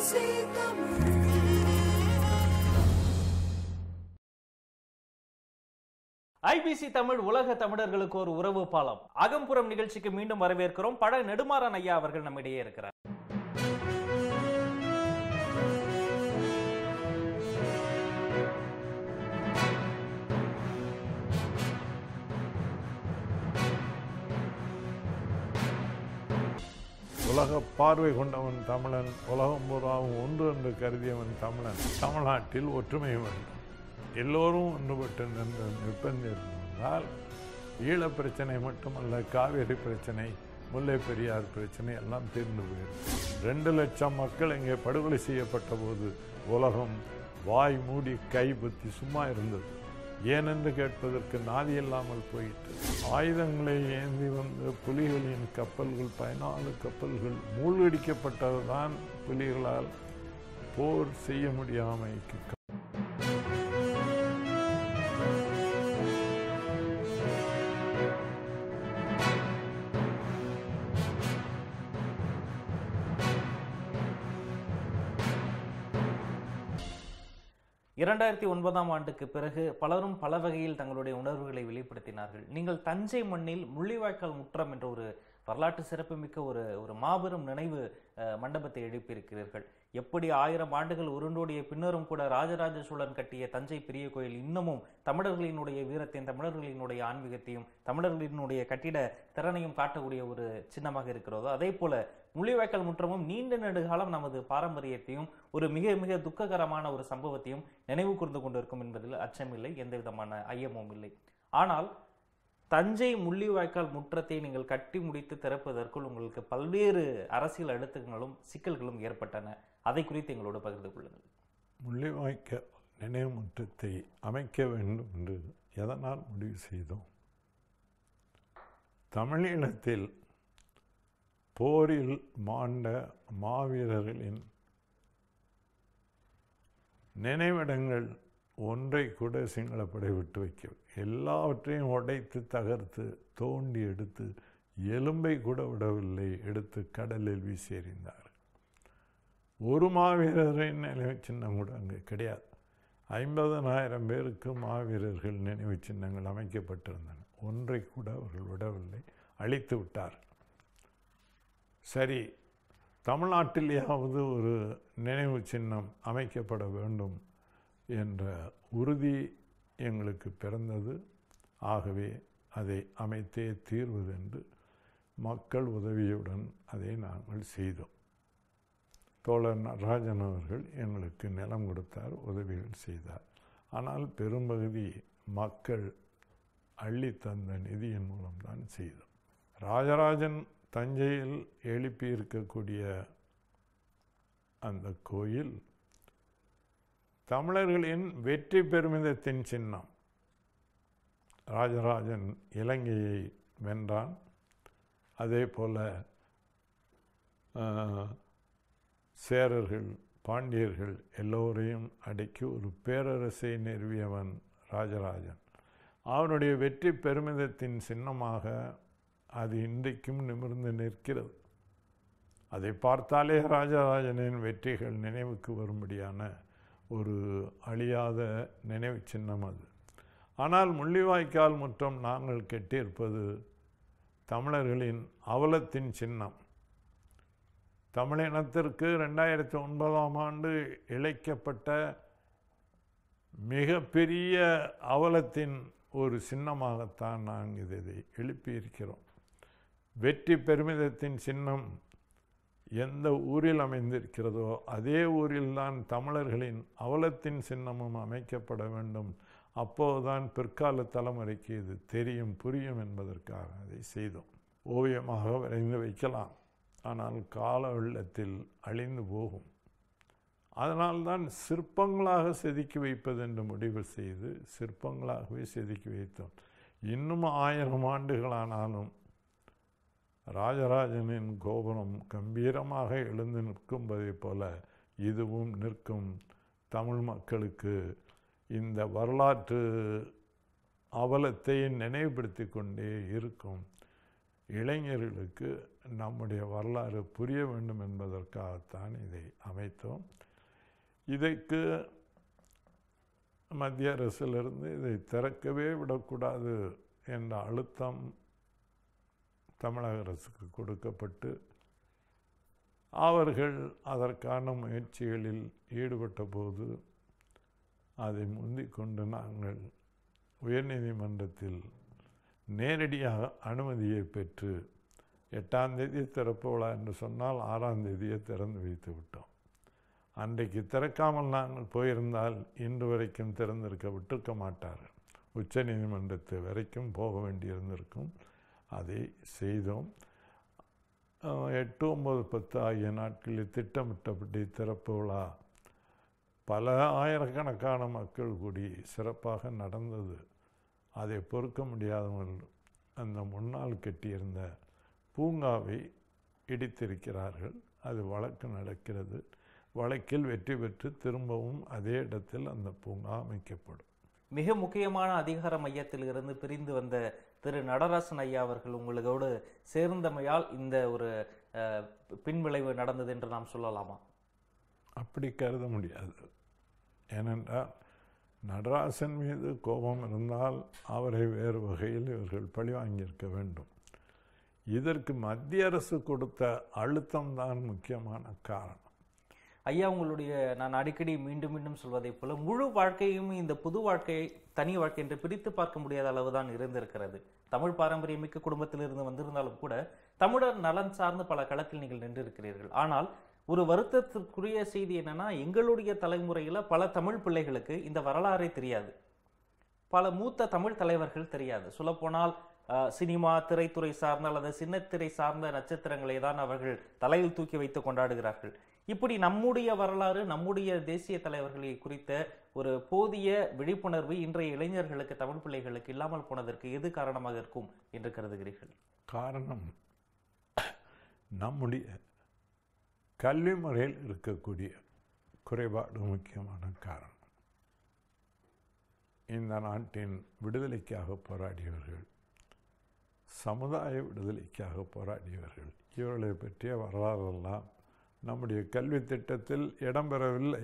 IBC Tamil உலக தமிழர்களுக்கு ஒரு உறவு பாலம் அகம்புறம் நிகழ்ச்சிக்கு மீண்டும் வரவேற்கிறோம் பட நெடுமாறன் ஐயா அவர்கள் நம்மிடையே இருக்கிறார் உலக பார்வை கொண்டவன் தமிழன் உலகம் பூராவும் ஒன்று என்று கருதியவன் தமிழன் தமிழ்நாட்டில் ஒற்றுமை வேண்டும் எல்லோரும் ஒன்றுபட்டு நின்று நிர்பந்திருந்தால் ஈழப் பிரச்சனை மட்டுமல்ல காவேரி பிரச்சனை முல்லை பெரியார் பிரச்சனை எல்லாம் தீர்ந்து போயிடும் ரெண்டு லட்சம் மக்கள் இங்கே படுகொலை செய்யப்பட்ட போது உலகம் வாய் மூடி கை பற்றி சும்மா இருந்தது ஏனென்று கேட்பதற்கு நாதி இல்லாமல் போயிற்று ஆயுதங்களை ஏந்தி வந்த புலிகளின் கப்பல்கள் பதினாலு கப்பல்கள் மூழ்கடிக்கப்பட்டதுதான் புலிகளால் போர் செய்ய முடியாமைக்கு கா- இரண்டாயிரத்தி ஒன்பதாம் ஆண்டுக்கு பிறகு பலரும் பல வகையில் தங்களுடைய உணர்வுகளை வெளிப்படுத்தினார்கள் நீங்கள் தஞ்சை மண்ணில் முள்ளிவாய்க்கால் முற்றம் என்ற ஒரு வரலாற்று சிறப்புமிக்க ஒரு ஒரு மாபெரும் நினைவு அஹ், மண்டபத்தை எழுப்பியிருக்கிறீர்கள் எப்படி ஆயிரம் ஆண்டுகள் உருண்டோடிய பின்னரும் கூட ராஜராஜ சோழன் கட்டிய தஞ்சை பெரிய கோயில் இன்னமும் தமிழர்களினுடைய வீரத்தையும் தமிழர்களினுடைய ஆன்மீகத்தையும் தமிழர்களினுடைய கட்டிட திறனையும் காட்டக்கூடிய ஒரு சின்னமாக இருக்கிறதோ அதே போல முள்ளிவாய்க்கால் முற்றமும் நீண்ட நெடுகாலம் நமது பாரம்பரியத்தையும் ஒரு மிக மிக துக்ககரமான ஒரு சம்பவத்தையும் நினைவு கூர்ந்து கொண்டிருக்கும் என்பதில் அச்சமில்லை எந்த விதமான ஐயமும் இல்லை ஆனால் தஞ்சை முள்ளிவாய்க்கால் முற்றத்தை நீங்கள் கட்டி முடித்து திறப்பதற்குள் உங்களுக்கு பல்வேறு அரசியல் அழுத்தங்களும் சிக்கல்களும் ஏற்பட்டன அதை குறித்து எங்களோடு பகிர்ந்து கொள்ளுங்கள் முள்ளிவாய்க்க நினைவு முற்றத்தை அமைக்க வேண்டும் என்று எதனால் முடிவு செய்தோம் தமிழீழத்தில் போரில் மாண்ட மாவீரர்களின் நினைவிடங்கள் ஒன்றை கூட சிங்களப்படை விட்டு வைக்க எல்லாவற்றையும் உடைத்து தகர்த்து தோண்டி எடுத்து எலும்பை கூட விடவில்லை எடுத்து கடலில் வீசி எறிந்தார் ஒரு மாவீரரின் நினைவு சின்னம் கூட அங்கே கிடையாது ஐம்பதனாயிரம் பேருக்கு மாவீரர்கள் நினைவு சின்னங்கள் அமைக்கப்பட்டிருந்தன ஒன்றை கூட அவர்கள் விடவில்லை அழித்து விட்டார் சரி தமிழ்நாட்டிலேயாவது ஒரு நினைவு சின்னம் அமைக்கப்பட வேண்டும் என்ற உறுதி எங்களுக்கு பிறந்தது ஆகவே அதை அமைத்தே தீர்வதென்று மக்கள் உதவியுடன் அதை நாங்கள் செய்தோம் தோழர் நடராஜன் அவர்கள் எங்களுக்கு நிலம் கொடுத்தார் உதவிகள் செய்தார் ஆனால் பெரும்பகுதி மக்கள் அள்ளி தந்த நிதியின் மூலம்தான் செய்தோம் ராஜராஜன் தஞ்சையில் எழுப்பி இருக்கக்கூடிய அந்த கோயில் தமிழர்களின் வெற்றி பெருமிதத்தின் சின்னம் ராஜராஜன் இலங்கையை வென்றான் அதே போல ஆஹ், சேரர்கள் பாண்டியர்கள் எல்லோரையும் அடக்கி ஒரு பேரரசை நிறுவியவன் ராஜராஜன் அவனுடைய வெற்றி பெருமிதத்தின் சின்னமாக அது இன்றைக்கும் நிமிர்ந்து நிற்கிறது அதை பார்த்தாலே ராஜராஜனின் வெற்றிகள் நினைவுக்கு வரும்படியான ஒரு அழியாத நினைவு சின்னம் அது ஆனால் முள்ளிவாய்க்கால் முற்றம் நாங்கள் கெட்டியிருப்பது தமிழர்களின் அவலத்தின் சின்னம் தமிழினத்திற்கு ரெண்டாயிரத்தி ஒன்பதாம் ஆண்டு இழைக்கப்பட்ட மிகப்பெரிய அவலத்தின் ஒரு சின்னமாகத்தான் நாங்கள் இதை எழுப்பியிருக்கிறோம் வெற்றி பெருமிதத்தின் சின்னம் எந்த ஊரில் அமைந்திருக்கிறதோ அதே ஊரில்தான் தமிழர்களின் அவலத்தின் சின்னமும் அமைக்கப்பட வேண்டும் அப்போதுதான் பிற்கால தலைமுறைக்கு இது தெரியும் புரியும் என்பதற்காக அதை செய்தோம் ஓவியமாக வரைந்து வைக்கலாம் ஆனால் கால வெள்ளத்தில் அழிந்து போகும் அதனால்தான் சிற்பங்களாக செதுக்கி வைப்பது என்று முடிவு செய்து சிற்பங்களாகவே செதுக்கி வைத்தோம் இன்னும் ஆயிரம் ஆண்டுகளானாலும் ராஜராஜனின் கோபுரம் கம்பீரமாக எழுந்து நிற்கும்பதைப் போல இதுவும் நிற்கும் தமிழ் மக்களுக்கு இந்த வரலாற்று அவலத்தை நினைவுபடுத்தி கொண்டே இருக்கும் இளைஞர்களுக்கு நம்முடைய வரலாறு புரிய வேண்டும் என்பதற்காகத்தான் இதை அமைத்தோம் இதற்கு மத்திய அரசிலிருந்து இதை திறக்கவே விடக்கூடாது என்ற அழுத்தம் தமிழக அரசுக்கு கொடுக்கப்பட்டு அவர்கள் அதற்கான முயற்சிகளில் ஈடுபட்ட போது அதை முந்திக் கொண்டு நாங்கள் உயர்நீதிமன்றத்தில் நேரடியாக அனுமதியை பெற்று எட்டாம் தேதி திறப்பு விழா என்று சொன்னால் ஆறாம் தேதியை திறந்து வைத்து விட்டோம் அன்றைக்கு திறக்காமல் நாங்கள் போயிருந்தால் இன்று வரைக்கும் திறந்திருக்க விட்டிருக்க மாட்டார்கள் உச்ச நீதிமன்றத்து வரைக்கும் போக வேண்டியிருந்திருக்கும் அதை செய்தோம் அஹ், எட்டு ஒன்பது பத்து ஆகிய நாட்களில் திட்டமிட்டபடி திறப்பு விழா பல ஆயிரக்கணக்கான மக்கள் கூடி சிறப்பாக நடந்தது அதை பொறுக்க முடியாதவர்கள் அந்த முன்னால் கட்டியிருந்த பூங்காவை இடித்திருக்கிறார்கள் அது வழக்கு நடக்கிறது வழக்கில் வெற்றி பெற்று திரும்பவும் அதே இடத்தில் அந்த பூங்கா அமைக்கப்படும் மிக முக்கியமான அதிகார மையத்தில் இருந்து பிரிந்து வந்த திரு நடராசன் ஐயா அவர்கள் உங்களோடு சேர்ந்தமையால் இந்த ஒரு அஹ், பின்விளைவு நடந்தது என்று நாம் சொல்லலாமா அப்படி கருத முடியாது ஏனென்றால் நடராசன் மீது கோபம் இருந்தால் அவரை வேறு வகையில் இவர்கள் பழி வாங்கியிருக்க வேண்டும் இதற்கு மத்திய அரசு கொடுத்த அழுத்தம்தான் முக்கியமான காரணம் ஐயா உங்களுடைய நான் அடிக்கடி மீண்டும் மீண்டும் சொல்வதைப் போல முழு வாழ்க்கையும் இந்த புது வாழ்க்கையை தனி வாழ்க்கை என்று பிரித்து பார்க்க முடியாத அளவுதான் இருந்திருக்கிறது தமிழ் பாரம்பரியமிக்க குடும்பத்திலிருந்து வந்திருந்தாலும் கூட தமிழர் நலன் சார்ந்து பல களத்தில் நீங்கள் நின்றிருக்கிறீர்கள் ஆனால் ஒரு வருத்தத்திற்குரிய செய்தி என்னன்னா எங்களுடைய தலைமுறையில பல தமிழ் பிள்ளைகளுக்கு இந்த வரலாறே தெரியாது பல மூத்த தமிழ் தலைவர்கள் தெரியாது சொல்லப்போனால் அஹ், சினிமா திரைத்துறை சார்ந்த அல்லது சின்னத்திரை சார்ந்த நட்சத்திரங்களை தான் அவர்கள் தலையில் தூக்கி வைத்து கொண்டாடுகிறார்கள் இப்படி நம்முடைய வரலாறு நம்முடைய தேசிய தலைவர்களை குறித்த ஒரு போதிய விழிப்புணர்வு இன்றைய இளைஞர்களுக்கு தமிழ் பிள்ளைகளுக்கு இல்லாமல் போனதற்கு எது காரணமாக இருக்கும் என்று கருதுகிறீர்கள் காரணம் நம்முடைய கல்வி முறையில் இருக்கக்கூடிய குறைபாடு முக்கியமான காரணம் இந்த நாட்டின் விடுதலைக்காக போராடியவர்கள் சமுதாய விடுதலைக்காக போராடியவர்கள் இவர்களை பற்றிய வரலாறெல்லாம் நம்முடைய கல்வி திட்டத்தில் இடம்பெறவில்லை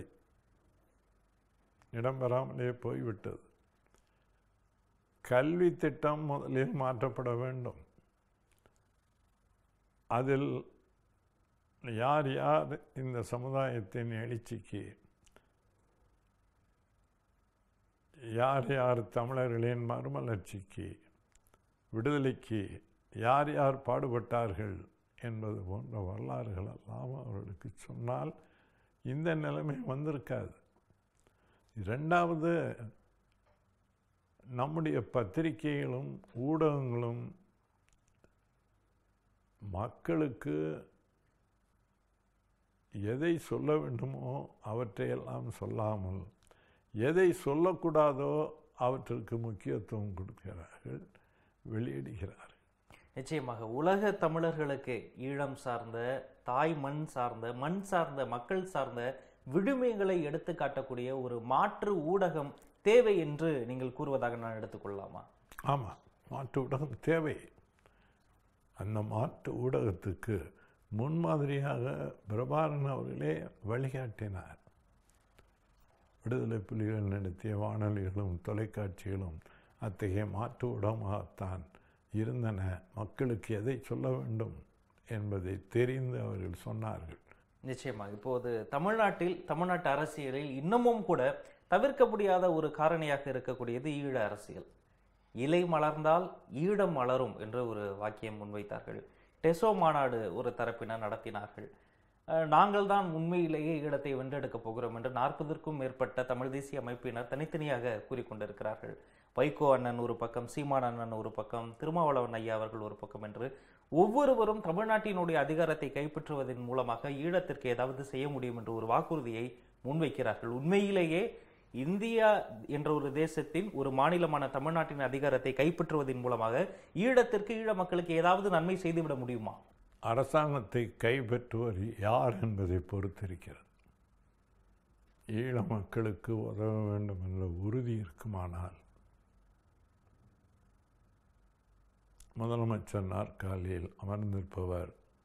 இடம்பெறாமலே போய்விட்டது கல்வி திட்டம் முதலில் மாற்றப்பட வேண்டும் அதில் யார் யார் இந்த சமுதாயத்தின் எழுச்சிக்கு யார் யார் தமிழர்களின் மறுமலர்ச்சிக்கு விடுதலைக்கு யார் யார் பாடுபட்டார்கள் என்பது போன்ற வரலாறுகள் எல்லாம் அவர்களுக்கு சொன்னால் இந்த நிலைமை வந்திருக்காது இரண்டாவது நம்முடைய பத்திரிகைகளும் ஊடகங்களும் மக்களுக்கு எதை சொல்ல வேண்டுமோ அவற்றையெல்லாம் சொல்லாமல் எதை சொல்லக்கூடாதோ அவற்றிற்கு முக்கியத்துவம் கொடுக்கிறார்கள் வெளியிடுகிறார்கள் நிச்சயமாக உலக தமிழர்களுக்கு ஈழம் சார்ந்த தாய் மண் சார்ந்த மண் சார்ந்த மக்கள் சார்ந்த விடுமைகளை எடுத்து காட்டக்கூடிய ஒரு மாற்று ஊடகம் தேவை என்று நீங்கள் கூறுவதாக நான் எடுத்துக்கொள்ளலாமா ஆமாம் மாற்று ஊடகம் தேவை அந்த மாற்று ஊடகத்துக்கு முன்மாதிரியாக பிரபாரன் அவர்களே வழிகாட்டினார் விடுதலை புலிகள் நடத்திய வானொலிகளும் தொலைக்காட்சிகளும் அத்தகைய மாற்று ஊடகமாகத்தான் இருந்தன மக்களுக்கு எதை சொல்ல வேண்டும் என்பதை தெரிந்து அவர்கள் சொன்னார்கள் நிச்சயமாக இப்போது தமிழ்நாட்டில் தமிழ்நாட்டு அரசியலில் இன்னமும் கூட தவிர்க்க முடியாத ஒரு காரணியாக இருக்கக்கூடியது ஈழ அரசியல் இலை மலர்ந்தால் ஈழம் மலரும் என்று ஒரு வாக்கியம் முன்வைத்தார்கள் டெசோ மாநாடு ஒரு தரப்பினர் நடத்தினார்கள் அஹ், நாங்கள் தான் உண்மையிலேயே ஈழத்தை வென்றெடுக்கப் போகிறோம் என்று நாற்பதற்கும் மேற்பட்ட தமிழ் தேசிய அமைப்பினர் தனித்தனியாக கூறிக்கொண்டிருக்கிறார்கள் வைகோ அண்ணன் ஒரு பக்கம் சீமான் அண்ணன் ஒரு பக்கம் திருமாவளவன் ஐயா அவர்கள் ஒரு பக்கம் என்று ஒவ்வொருவரும் தமிழ்நாட்டினுடைய அதிகாரத்தை கைப்பற்றுவதன் மூலமாக ஈழத்திற்கு ஏதாவது செய்ய முடியும் என்ற ஒரு வாக்குறுதியை முன்வைக்கிறார்கள் உண்மையிலேயே இந்தியா என்ற ஒரு தேசத்தின் ஒரு மாநிலமான தமிழ்நாட்டின் அதிகாரத்தை கைப்பற்றுவதன் மூலமாக ஈழத்திற்கு ஈழ மக்களுக்கு ஏதாவது நன்மை செய்துவிட முடியுமா அரசாங்கத்தை கைப்பற்றுவர் யார் என்பதை பொறுத்திருக்கிறது ஈழ மக்களுக்கு உதவ வேண்டும் என்ற உறுதி இருக்குமானால் முதலமைச்சர் நாற்காலியில் அமர்ந்திருப்பவர்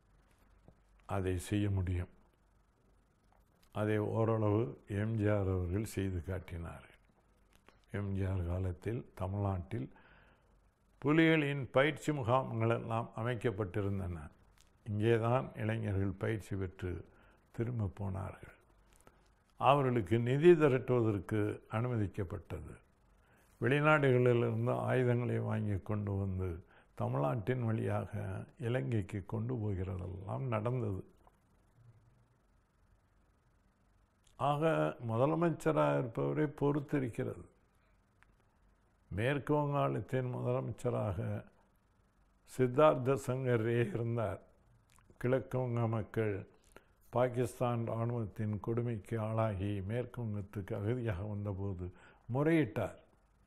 அதை செய்ய முடியும் அதை ஓரளவு எம்ஜிஆர் அவர்கள் செய்து காட்டினார்கள் எம்ஜிஆர் காலத்தில் தமிழ்நாட்டில் புலிகளின் பயிற்சி முகாம்கள் எல்லாம் அமைக்கப்பட்டிருந்தன இங்கே தான் இளைஞர்கள் பயிற்சி பெற்று திரும்ப போனார்கள் அவர்களுக்கு நிதி திரட்டுவதற்கு அனுமதிக்கப்பட்டது வெளிநாடுகளிலிருந்து ஆயுதங்களை வாங்கி கொண்டு வந்து தமிழ்நாட்டின் வழியாக இலங்கைக்கு கொண்டு போகிறதெல்லாம் நடந்தது ஆக முதலமைச்சராக இருப்பவரை பொறுத்திருக்கிறது மேற்கு வங்காளத்தின் முதலமைச்சராக சித்தார்த்த சங்கரே இருந்தார் கிழக்கு வங்க மக்கள் பாகிஸ்தான் இராணுவத்தின் கொடுமைக்கு ஆளாகி மேற்கு வங்கத்துக்கு அகதியாக வந்தபோது முறையிட்டார்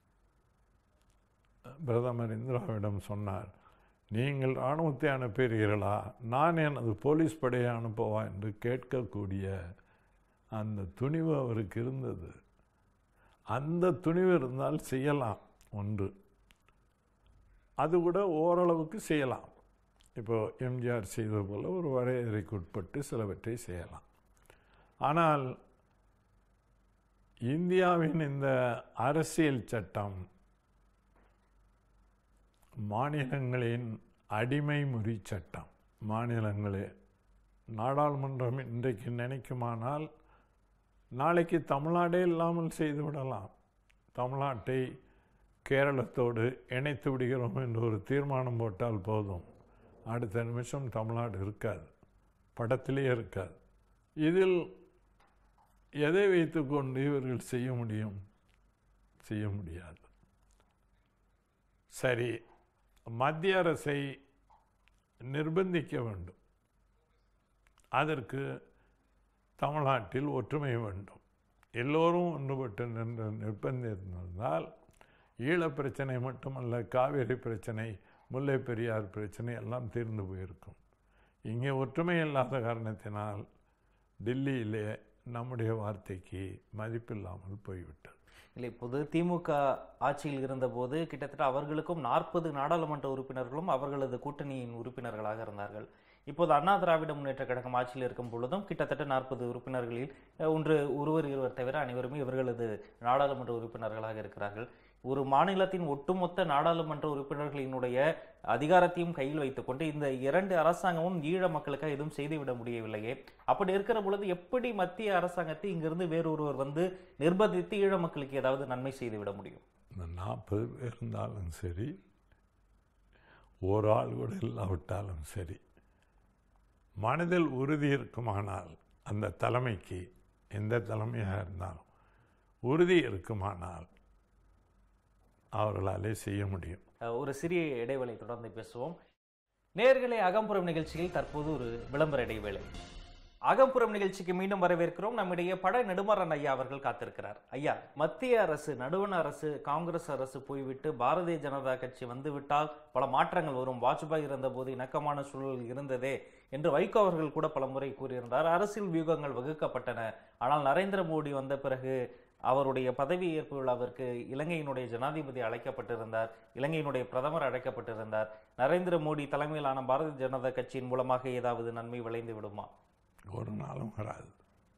பிரதமர் இந்திராவிடம் சொன்னார் நீங்கள் இராணுவத்தை அனுப்புகிறீர்களா நான் எனது போலீஸ் படையை அனுப்பவா என்று கேட்கக்கூடிய அந்த துணிவு அவருக்கு இருந்தது அந்த துணிவு இருந்தால் செய்யலாம் ஒன்று அது கூட ஓரளவுக்கு செய்யலாம் இப்போ எம்ஜிஆர் செய்தது போல் ஒரு வரையறைக்கு உட்பட்டு சிலவற்றை செய்யலாம் ஆனால் இந்தியாவின் இந்த அரசியல் சட்டம் மாநிலங்களின் அடிமை முறி சட்டம் மாநிலங்களே நாடாளுமன்றம் இன்றைக்கு நினைக்குமானால் நாளைக்கு தமிழ்நாடே இல்லாமல் செய்து விடலாம் தமிழ்நாட்டை கேரளத்தோடு இணைத்து விடுகிறோம் என்று ஒரு தீர்மானம் போட்டால் போதும் அடுத்த நிமிஷம் தமிழ்நாடு இருக்காது படத்திலேயே இருக்காது இதில் எதை வைத்துக்கொண்டு இவர்கள் செய்ய முடியும் செய்ய முடியாது சரி மத்திய அரசை நிர்பந்திக்க வேண்டும் அதற்கு தமிழ்நாட்டில் ஒற்றுமை வேண்டும் எல்லோரும் ஒன்றுபட்டு நின்று நிர்பந்தித்திருந்தால் ஈழப் பிரச்சனை மட்டுமல்ல காவேரி பிரச்சனை முல்லை பெரியார் பிரச்சனை எல்லாம் தீர்ந்து போயிருக்கும் இங்கே ஒற்றுமை இல்லாத காரணத்தினால் டெல்லியிலே நம்முடைய வார்த்தைக்கு மதிப்பில்லாமல் போய்விட்டது இல்லை இப்போது திமுக ஆட்சியில் இருந்தபோது கிட்டத்தட்ட அவர்களுக்கும் நாற்பது நாடாளுமன்ற உறுப்பினர்களும் அவர்களது கூட்டணியின் உறுப்பினர்களாக இருந்தார்கள் இப்போது அண்ணா திராவிட முன்னேற்ற கழகம் ஆட்சியில் இருக்கும் பொழுதும் கிட்டத்தட்ட நாற்பது உறுப்பினர்களில் அஹ், ஒன்று ஒருவர் இருவர் தவிர அனைவருமே இவர்களது நாடாளுமன்ற உறுப்பினர்களாக இருக்கிறார்கள் ஒரு மாநிலத்தின் ஒட்டுமொத்த நாடாளுமன்ற உறுப்பினர்களினுடைய அதிகாரத்தையும் கையில் வைத்துக்கொண்டு இந்த இரண்டு அரசாங்கமும் ஈழ மக்களுக்காக எதுவும் செய்துவிட முடியவில்லையே அப்படி இருக்கிற பொழுது எப்படி மத்திய அரசாங்கத்தை இங்கிருந்து வேறொருவர் வந்து நிர்பந்தித்து ஈழ மக்களுக்கு ஏதாவது நன்மை செய்துவிட முடியும் இந்த நாற்பது பேர் இருந்தாலும் சரி ஒரு ஆள் கூட இல்லாவிட்டாலும் சரி மனதில் உறுதி இருக்குமானால் அந்த தலைமைக்கு எந்த தலைமையாக இருந்தாலும் உறுதி இருக்குமானால் அவர்களாலே செய்ய முடியும் அஹ், ஒரு சிறிய இடைவேளை தொடர்ந்து பேசுவோம் நேர்களே அகம்புறம் நிகழ்ச்சியில் தற்போது ஒரு விளம்பர இடைவேளை அகம்புறம் நிகழ்ச்சிக்கு மீண்டும் வரவேற்கிறோம் நம்மிடையே பட நெடுமாறன் ஐயா அவர்கள் காத்திருக்கிறார் ஐயா மத்திய அரசு நடுவண் அரசு காங்கிரஸ் அரசு போய்விட்டு பாரதிய ஜனதா கட்சி வந்துவிட்டால் பல மாற்றங்கள் வரும் வாஜ்பாய் இருந்தபோது இணக்கமான சூழல் இருந்ததே என்று வைகோ அவர்கள் கூட பலமுறை கூறியிருந்தார் அரசியல் வியூகங்கள் வகுக்கப்பட்டன ஆனால் நரேந்திர மோடி வந்த பிறகு அவருடைய பதவி ஏற்பு விழாவிற்கு இலங்கையினுடைய ஜனாதிபதி அழைக்கப்பட்டிருந்தார் இலங்கையினுடைய பிரதமர் அழைக்கப்பட்டிருந்தார் நரேந்திர மோடி தலைமையிலான பாரதிய ஜனதா கட்சியின் மூலமாக ஏதாவது நன்மை விளைந்து விடுமா ஒரு நாளும் வராது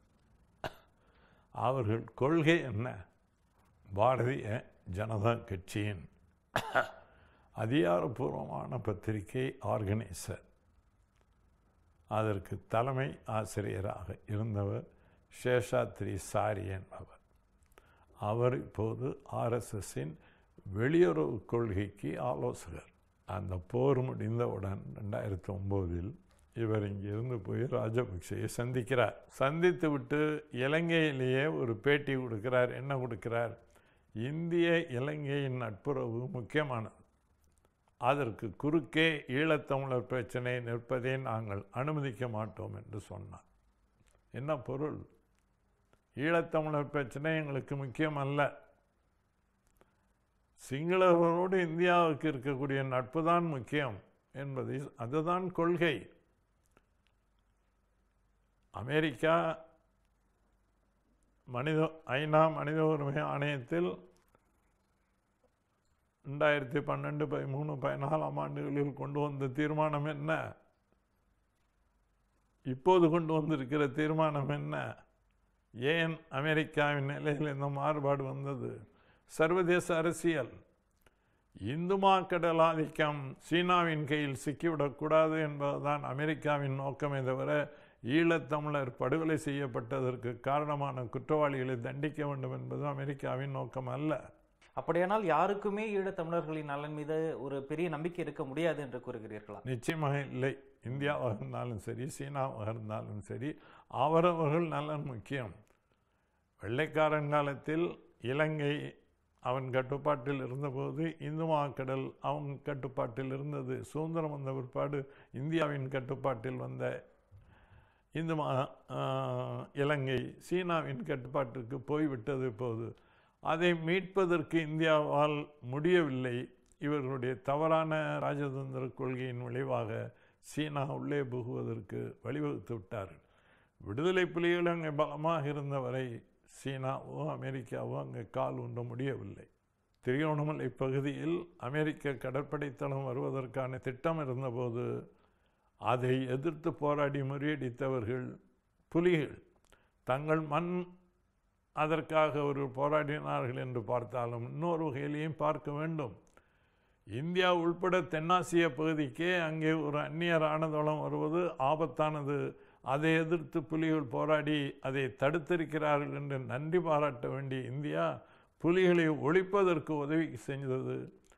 அவர்கள் கொள்கை என்ன பாரதிய ஜனதா கட்சியின் அதிகாரப்பூர்வமான பத்திரிகை ஆர்கனைசர் அதற்கு தலைமை ஆசிரியராக இருந்தவர் சேஷாத்ரி சாரி என்பவர் அவர் இப்போது ஆர்எஸ்எஸ்ஸின் வெளியுறவு கொள்கைக்கு ஆலோசகர் அந்த போர் முடிந்தவுடன் ரெண்டாயிரத்தி ஒம்போதில் இவர் இங்கிருந்து போய் ராஜபக்சேயை சந்திக்கிறார் சந்தித்து விட்டு இலங்கையிலேயே ஒரு பேட்டி கொடுக்கிறார் என்ன கொடுக்கிறார் இந்திய இலங்கையின் நட்புறவு முக்கியமானது அதற்கு குறுக்கே ஈழத்தமிழர் பிரச்சனை நிற்பதை நாங்கள் அனுமதிக்க மாட்டோம் என்று சொன்னார் என்ன பொருள் ஈழத்தமிழர் பிரச்சனை எங்களுக்கு முக்கியம் அல்ல சிங்களவரோடு இந்தியாவுக்கு இருக்கக்கூடிய நட்பு தான் முக்கியம் என்பதை அதுதான் கொள்கை அமெரிக்கா மனித ஐநா மனித உரிமை ஆணையத்தில் ரெண்டாயிரத்தி பன்னெண்டு பதிமூணு பதினாலாம் ஆண்டுகளில் கொண்டு வந்த தீர்மானம் என்ன இப்போது கொண்டு வந்திருக்கிற தீர்மானம் என்ன ஏன் அமெரிக்காவின் நிலையில் இந்த மாறுபாடு வந்தது சர்வதேச அரசியல் இந்து மாக்கடல் ஆதிக்கம் சீனாவின் கையில் சிக்கிவிடக்கூடாது என்பதுதான் அமெரிக்காவின் நோக்கமே தவிர ஈழத்தமிழர் படுகொலை செய்யப்பட்டதற்கு காரணமான குற்றவாளிகளை தண்டிக்க வேண்டும் என்பது அமெரிக்காவின் நோக்கம் அல்ல அப்படியானால் யாருக்குமே ஈழத் தமிழர்களின் நலன் மீது ஒரு பெரிய நம்பிக்கை இருக்க முடியாது என்று கூறுகிறீர்களா நிச்சயமாக இல்லை இந்தியாவாக இருந்தாலும் சரி சீனாவாக இருந்தாலும் சரி அவரவர்கள் நலன் முக்கியம் வெள்ளைக்காரன் காலத்தில் இலங்கை அவன் கட்டுப்பாட்டில் இருந்தபோது இந்து மாக்கடல் அவங்க கட்டுப்பாட்டில் இருந்தது சுதந்திரம் வந்த பிற்பாடு இந்தியாவின் கட்டுப்பாட்டில் வந்த இந்து மா ஆஹ், இலங்கை சீனாவின் கட்டுப்பாட்டிற்கு போய்விட்டது இப்போது அதை மீட்பதற்கு இந்தியாவால் முடியவில்லை இவர்களுடைய தவறான ராஜதந்திர கொள்கையின் விளைவாக சீனா உள்ளே புகுவதற்கு வழிவகுத்து விட்டார்கள் விடுதலை புலிகள் அங்கே பலமாக இருந்தவரை சீனாவோ அமெரிக்காவோ அங்கே கால் ஊன்ற முடியவில்லை திருகோணமலை பகுதியில் அமெரிக்க கடற்படை தளம் வருவதற்கான திட்டம் இருந்தபோது அதை எதிர்த்து போராடி முறியடித்தவர்கள் புலிகள் தங்கள் மண் அதற்காக ஒரு போராடினார்கள் என்று பார்த்தாலும் இன்னொரு வகையிலையும் பார்க்க வேண்டும் இந்தியா உள்பட தென்னாசிய பகுதிக்கே அங்கே ஒரு அந்நிய ராணுவம் வருவது ஆபத்தானது அதை எதிர்த்து புலிகள் போராடி அதை தடுத்திருக்கிறார்கள் என்று நன்றி பாராட்ட வேண்டிய இந்தியா புலிகளை ஒழிப்பதற்கு உதவி செய்தது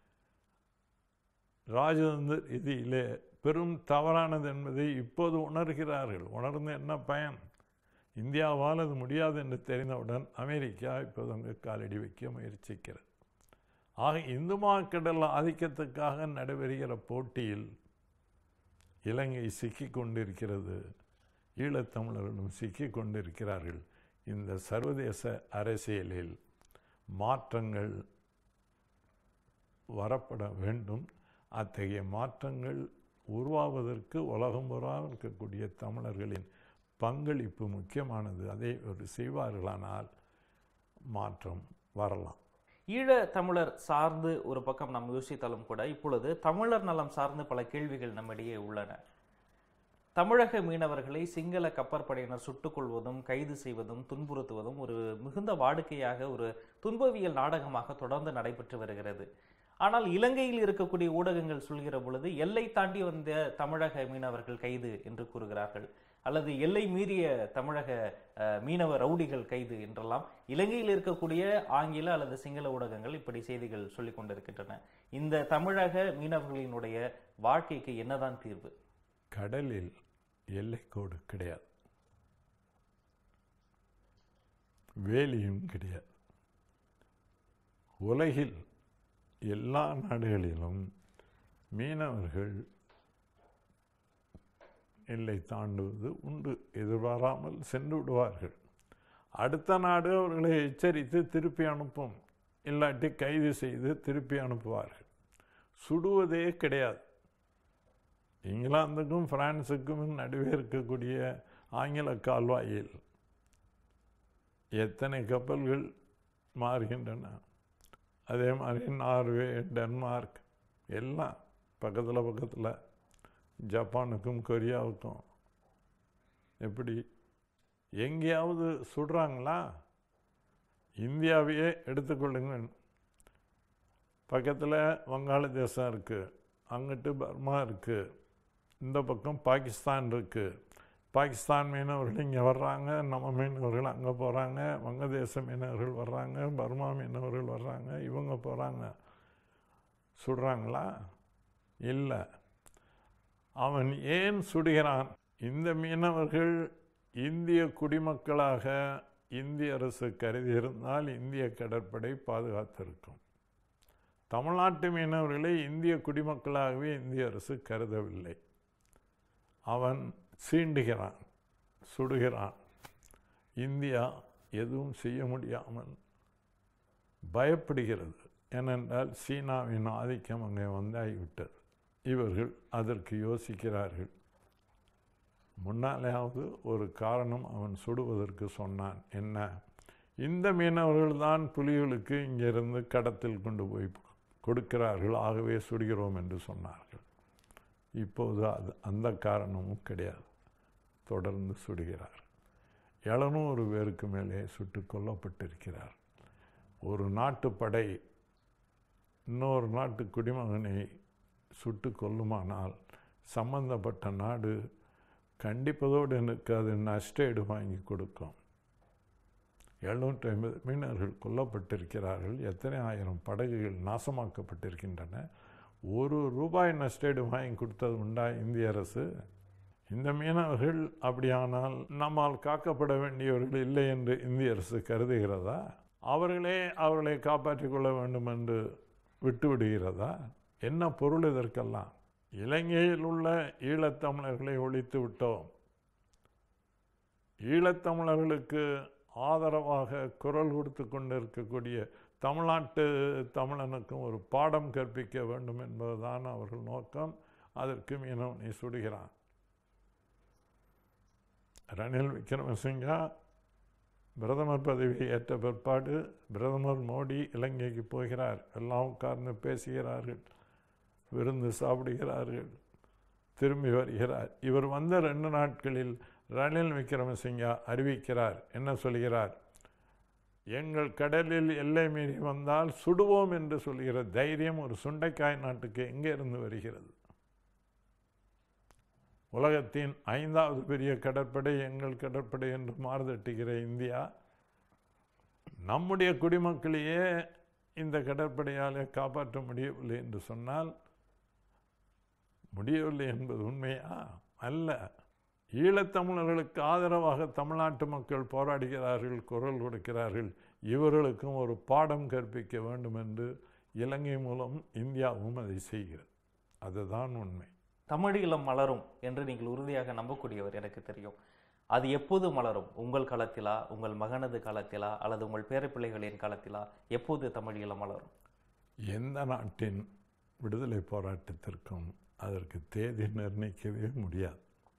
ராஜதந்திர ரீதியிலே பெரும் தவறானது என்பதை இப்போது உணர்கிறார்கள் உணர்ந்து என்ன பயன் இந்தியாவால் அது முடியாது என்று தெரிந்தவுடன் அமெரிக்கா இப்போது அங்கு காலடி வைக்க முயற்சிக்கிறது ஆக இந்து மாக்கடல் ஆதிக்கத்துக்காக நடைபெறுகிற போட்டியில் இலங்கை சிக்கிக் கொண்டிருக்கிறது ஈழத்தமிழர்களும் சிக்கிக் கொண்டிருக்கிறார்கள் இந்த சர்வதேச அரசியலில் மாற்றங்கள் வரப்பட வேண்டும் அத்தகைய மாற்றங்கள் உருவாவதற்கு உலகம் புறாக இருக்கக்கூடிய தமிழர்களின் பங்களிப்பு முக்கியமானது அதை ஒரு செய்வார்களானால் மாற்றம் வரலாம் ஈழ தமிழர் சார்ந்து ஒரு பக்கம் நாம் யோசித்தாலும் கூட இப்பொழுது தமிழர் நலம் சார்ந்து பல கேள்விகள் நம்மிடையே உள்ளன தமிழக மீனவர்களை சிங்கள கப்பற்படையினர் சுட்டுக் கொள்வதும் கைது செய்வதும் துன்புறுத்துவதும் ஒரு மிகுந்த வாடிக்கையாக ஒரு துன்பவியல் நாடகமாக தொடர்ந்து நடைபெற்று வருகிறது ஆனால் இலங்கையில் இருக்கக்கூடிய ஊடகங்கள் சொல்கிற பொழுது எல்லை தாண்டி வந்த தமிழக மீனவர்கள் கைது என்று கூறுகிறார்கள் அல்லது எல்லை மீறிய தமிழக அஹ், மீனவ ரவுடிகள் கைது என்றெல்லாம் இலங்கையில் இருக்கக்கூடிய ஆங்கில அல்லது சிங்கள ஊடகங்கள் இப்படி செய்திகள் சொல்லிக் கொண்டிருக்கின்றன இந்த தமிழக மீனவர்களினுடைய வாழ்க்கைக்கு என்னதான் தீர்வு கடலில் எல்லைக்கோடு கிடையாது வேலியும் கிடையாது உலகில் எல்லா நாடுகளிலும் மீனவர்கள் எல்லை தாண்டுவது உண்டு எதிர்பாராமல் சென்று விடுவார்கள் அடுத்த நாடு அவர்களை எச்சரித்து திருப்பி அனுப்பும் இல்லாட்டி கைது செய்து திருப்பி அனுப்புவார்கள் சுடுவதே கிடையாது இங்கிலாந்துக்கும் பிரான்சுக்கும் நடுவே இருக்கக்கூடிய ஆங்கில கால்வாயில் எத்தனை கப்பல்கள் மாறுகின்றன அதே மாதிரி நார்வே டென்மார்க் எல்லாம் பக்கத்தில் பக்கத்தில் ஜப்பானுக்கும் கொரியாவுக்கும் எப்படி எங்கேயாவது சுடுறாங்களா இந்தியாவையே எடுத்துக்கொள்ளுங்கள் பக்கத்தில் வங்காளதேசம் இருக்குது அங்கிட்டு பர்மா இருக்குது இந்த பக்கம் பாகிஸ்தான் இருக்குது பாகிஸ்தான் மீனவர்கள் இங்கே வர்றாங்க நம்ம மீனவர்கள் அங்கே போகிறாங்க வங்கதேச மீனவர்கள் வர்றாங்க பர்மா மீனவர்கள் வர்றாங்க இவங்க போகிறாங்க சுடுறாங்களா இல்லை அவன் ஏன் சுடுகிறான் இந்த மீனவர்கள் இந்திய குடிமக்களாக இந்திய அரசு கருதி இருந்தால் இந்திய கடற்படை பாதுகாத்திருக்கும் தமிழ்நாட்டு மீனவர்களை இந்திய குடிமக்களாகவே இந்திய அரசு கருதவில்லை அவன் சீண்டுகிறான் சுடுகிறான் இந்தியா எதுவும் செய்ய முடியாமல் பயப்படுகிறது ஏனென்றால் சீனாவின் ஆதிக்கம் அங்கே வந்தாகிவிட்டது இவர்கள் அதற்கு யோசிக்கிறார்கள் முன்னாலேயாவது ஒரு காரணம் அவன் சுடுவதற்கு சொன்னான் என்ன இந்த மீனவர்கள் தான் புலிகளுக்கு இங்கிருந்து கடத்தில் கொண்டு போய் கொடுக்கிறார்கள் ஆகவே சுடுகிறோம் என்று சொன்னார்கள் இப்போது அது அந்த காரணமும் கிடையாது தொடர்ந்து சுடுகிறார் எழுநூறு பேருக்கு மேலே சுட்டு கொல்லப்பட்டிருக்கிறார் ஒரு நாட்டு படை இன்னொரு நாட்டு குடிமகனை சுட்டு கொல்லுமானால் சம்பந்தப்பட்ட நாடு கண்டிப்பதோடு எனக்கு அது நஷ்டேடு வாங்கி கொடுக்கும் எழுநூற்றி ஐம்பது மீனவர்கள் கொல்லப்பட்டிருக்கிறார்கள் எத்தனை ஆயிரம் படகுகள் நாசமாக்கப்பட்டிருக்கின்றன ஒரு ரூபாய் நஷ்டேடு வாங்கி கொடுத்தது உண்டா இந்திய அரசு இந்த மீனவர்கள் அப்படியானால் நம்மால் காக்கப்பட வேண்டியவர்கள் இல்லை என்று இந்திய அரசு கருதுகிறதா அவர்களே அவர்களை காப்பாற்றிக் கொள்ள வேண்டும் என்று விட்டுவிடுகிறதா என்ன பொருள் இதற்கெல்லாம் இலங்கையில் உள்ள ஈழத்தமிழர்களை ஒழித்து விட்டோம் ஈழத்தமிழர்களுக்கு ஆதரவாக குரல் கொடுத்து கொண்டிருக்கக்கூடிய தமிழ்நாட்டு தமிழனுக்கும் ஒரு பாடம் கற்பிக்க வேண்டும் என்பதுதான் அவர்கள் நோக்கம் அதற்கு மீனவனை சுடுகிறான் ரணில் விக்ரமசிங்கா பிரதமர் பதவி ஏற்ற பிற்பாடு பிரதமர் மோடி இலங்கைக்கு போகிறார் எல்லாம் உட்கார்ந்து பேசுகிறார்கள் விருந்து சாப்பிடுகிறார்கள் திரும்பி வருகிறார் இவர் வந்த ரெண்டு நாட்களில் ரணில் விக்ரமசிங்கா அறிவிக்கிறார் என்ன சொல்கிறார் எங்கள் கடலில் எல்லை மீறி வந்தால் சுடுவோம் என்று சொல்கிற தைரியம் ஒரு சுண்டைக்காய் நாட்டுக்கு எங்கே இருந்து வருகிறது உலகத்தின் ஐந்தாவது பெரிய கடற்படை எங்கள் கடற்படை என்று மாறுதட்டுகிற இந்தியா நம்முடைய குடிமக்களையே இந்த கடற்படையாலே காப்பாற்ற முடியவில்லை என்று சொன்னால் முடியவில்லை என்பது உண்மையா அல்ல ஈழத்தமிழர்களுக்கு ஆதரவாக தமிழ்நாட்டு மக்கள் போராடுகிறார்கள் குரல் கொடுக்கிறார்கள் இவர்களுக்கும் ஒரு பாடம் கற்பிக்க வேண்டும் என்று இலங்கை மூலம் இந்தியாவும் அதை செய்கிறது அதுதான் உண்மை தமிழீழம் மலரும் என்று நீங்கள் உறுதியாக நம்பக்கூடியவர் எனக்கு தெரியும் அது எப்போது மலரும் உங்கள் காலத்திலா உங்கள் மகனது காலத்திலா அல்லது உங்கள் பேரப்பிள்ளைகளின் காலத்திலா எப்போது தமிழீழம் மலரும் எந்த நாட்டின் விடுதலை போராட்டத்திற்கும் அதற்கு தேதி நிர்ணயிக்கவே முடியாது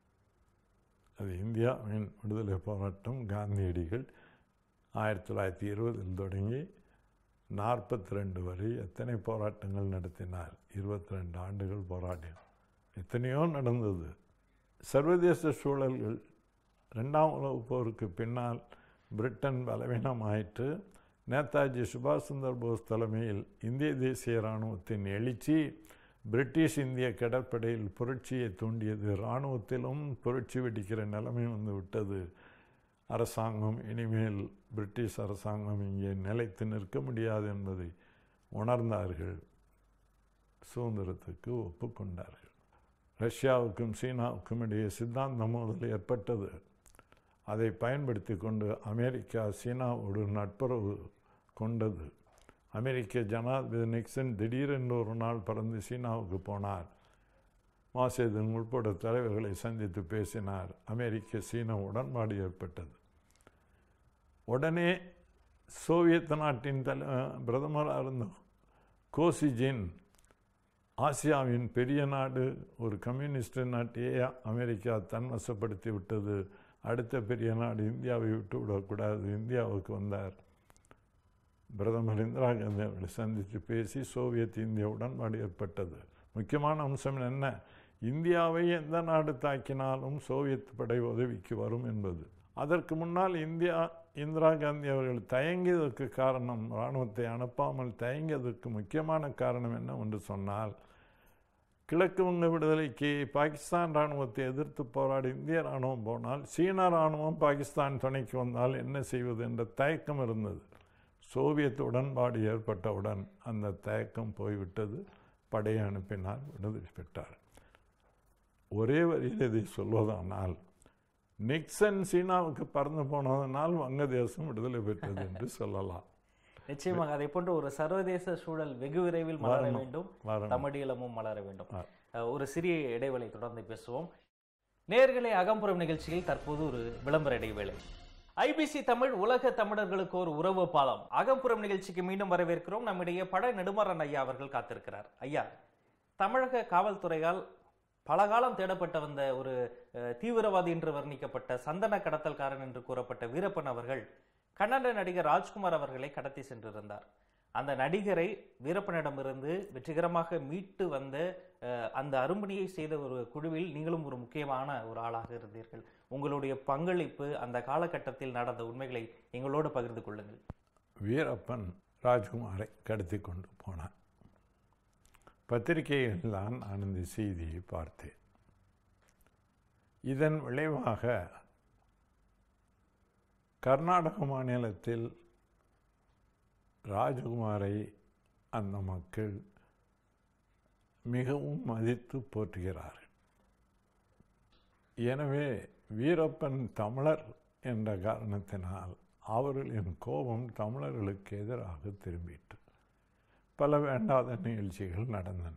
அது இந்தியாவின் விடுதலை போராட்டம் காந்தியடிகள் ஆயிரத்தி தொள்ளாயிரத்தி இருபதில் தொடங்கி நாற்பத்தி ரெண்டு வரை எத்தனை போராட்டங்கள் நடத்தினார் இருபத்தி ரெண்டு ஆண்டுகள் போராடினார் எத்தனையோ நடந்தது சர்வதேச சூழல்கள் ரெண்டாம் உலகப் போருக்கு பின்னால் பிரிட்டன் பலவீனமாயிற்று நேதாஜி சுபாஷ் சந்தர் போஸ் தலைமையில் இந்திய தேசிய இராணுவத்தின் எழுச்சி பிரிட்டிஷ் இந்திய கடற்படையில் புரட்சியை தூண்டியது இராணுவத்திலும் புரட்சி வெடிக்கிற நிலைமை வந்து விட்டது அரசாங்கம் இனிமேல் பிரிட்டிஷ் அரசாங்கம் இங்கே நிலைத்து நிற்க முடியாது என்பதை உணர்ந்தார்கள் சுதந்திரத்துக்கு ஒப்புக்கொண்டார்கள் ரஷ்யாவுக்கும் சீனாவுக்கும் இடையே சித்தாந்த மோதல் ஏற்பட்டது அதை பயன்படுத்தி கொண்டு அமெரிக்கா சீனாவோடு நட்புறவு கொண்டது அமெரிக்க ஜனாதிபதி நிக்சன் திடீரென்று ஒரு நாள் பறந்து சீனாவுக்கு போனார் மாசேதன் உள்பட தலைவர்களை சந்தித்து பேசினார் அமெரிக்க சீன உடன்பாடு ஏற்பட்டது உடனே சோவியத் நாட்டின் தலை பிரதமராக இருந்த கோசிஜின் ஆசியாவின் பெரிய நாடு ஒரு கம்யூனிஸ்ட் நாட்டையே அமெரிக்கா தன்வசப்படுத்தி விட்டது அடுத்த பெரிய நாடு இந்தியாவை விட்டு விடக்கூடாது இந்தியாவுக்கு வந்தார் பிரதமர் இந்திரா காந்தி அவர்களை சந்தித்து பேசி சோவியத் இந்திய உடன்பாடு ஏற்பட்டது முக்கியமான அம்சம் என்ன இந்தியாவை எந்த நாடு தாக்கினாலும் சோவியத் படை உதவிக்கு வரும் என்பது அதற்கு முன்னால் இந்தியா இந்திரா காந்தி அவர்கள் தயங்கியதற்கு காரணம் இராணுவத்தை அனுப்பாமல் தயங்கியதற்கு முக்கியமான காரணம் என்னவென்று சொன்னால் கிழக்கு வங்க விடுதலைக்கு பாகிஸ்தான் இராணுவத்தை எதிர்த்து போராடி இந்திய இராணுவம் போனால் சீன இராணுவம் பாகிஸ்தான் துணைக்கு வந்தால் என்ன செய்வது என்ற தயக்கம் இருந்தது சோவியத் உடன்பாடு ஏற்பட்டவுடன் அந்த தயக்கம் போய்விட்டது படையை அனுப்பினார் விடுதலை பெற்றார் ஒரே வரியில் இதை சொல்வதானால் நிக்சன் சீனாவுக்கு பறந்து போனதனால் வங்கதேசம் விடுதலை பெற்றது என்று சொல்லலாம் நிச்சயமாக அதை போன்ற ஒரு சர்வதேச சூழல் வெகு விரைவில் மலர வரணும். வேண்டும் வரணும். தமிழீழமும் மலர வேண்டும் ஆ. அஹ், ஒரு சிறிய இடைவேளை தொடர்ந்து பேசுவோம் நேர்களை அகம்புறம் நிகழ்ச்சியில் தற்போது ஒரு விளம்பர இடைவேளை ஐபிசி தமிழ் உலக தமிழர்களுக்கு ஒரு உறவு பாலம் அகம்புறம் நிகழ்ச்சிக்கு மீண்டும் வரவேற்கிறோம் நம்மிடையே பட நெடுமாறன் ஐயா அவர்கள் காத்திருக்கிறார் ஐயா தமிழக காவல்துறையால் பல காலம் தேடப்பட்ட வந்த ஒரு அஹ், தீவிரவாதி என்று வர்ணிக்கப்பட்ட சந்தன கடத்தல்காரன் என்று கூறப்பட்ட வீரப்பன் அவர்கள் கன்னட நடிகர் ராஜ்குமார் அவர்களை கடத்தி சென்றிருந்தார் அந்த நடிகரை வீரப்பனிடமிருந்து வெற்றிகரமாக மீட்டு வந்த அஹ், அந்த அரும்பணியை செய்த ஒரு குழுவில் நீங்களும் ஒரு முக்கியமான ஒரு ஆளாக இருந்தீர்கள் உங்களுடைய பங்களிப்பு அந்த காலகட்டத்தில் நடந்த உண்மைகளை எங்களோடு பகிர்ந்து கொள்ளுங்கள் வீரப்பன் ராஜ்குமாரை கடத்தி கொண்டு போனான் பத்திரிகையில் தான் நான் இந்த செய்தியை பார்த்தேன் இதன் விளைவாக கர்நாடக மாநிலத்தில் ராஜகுமாரை அந்த மக்கள் மிகவும் மதித்து போற்றுகிறார்கள் எனவே வீரப்பன் தமிழர் என்ற காரணத்தினால் அவர்களின் கோபம் தமிழர்களுக்கு எதிராக திரும்பிட்டு பல வேண்டாத நிகழ்ச்சிகள் நடந்தன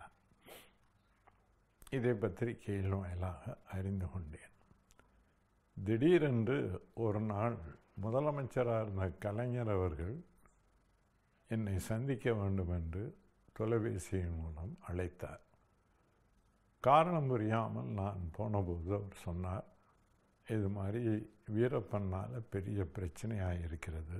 இதை பத்திரிகையில் வாயிலாக அறிந்து கொண்டேன் திடீரென்று ஒரு நாள் முதலமைச்சராக இருந்த கலைஞர் அவர்கள் என்னை சந்திக்க வேண்டும் என்று தொலைபேசியின் மூலம் அழைத்தார் காரணம் புரியாமல் நான் போனபோது அவர் சொன்னார் இது மாதிரி வீரப்பனால் பெரிய பிரச்சனையாக இருக்கிறது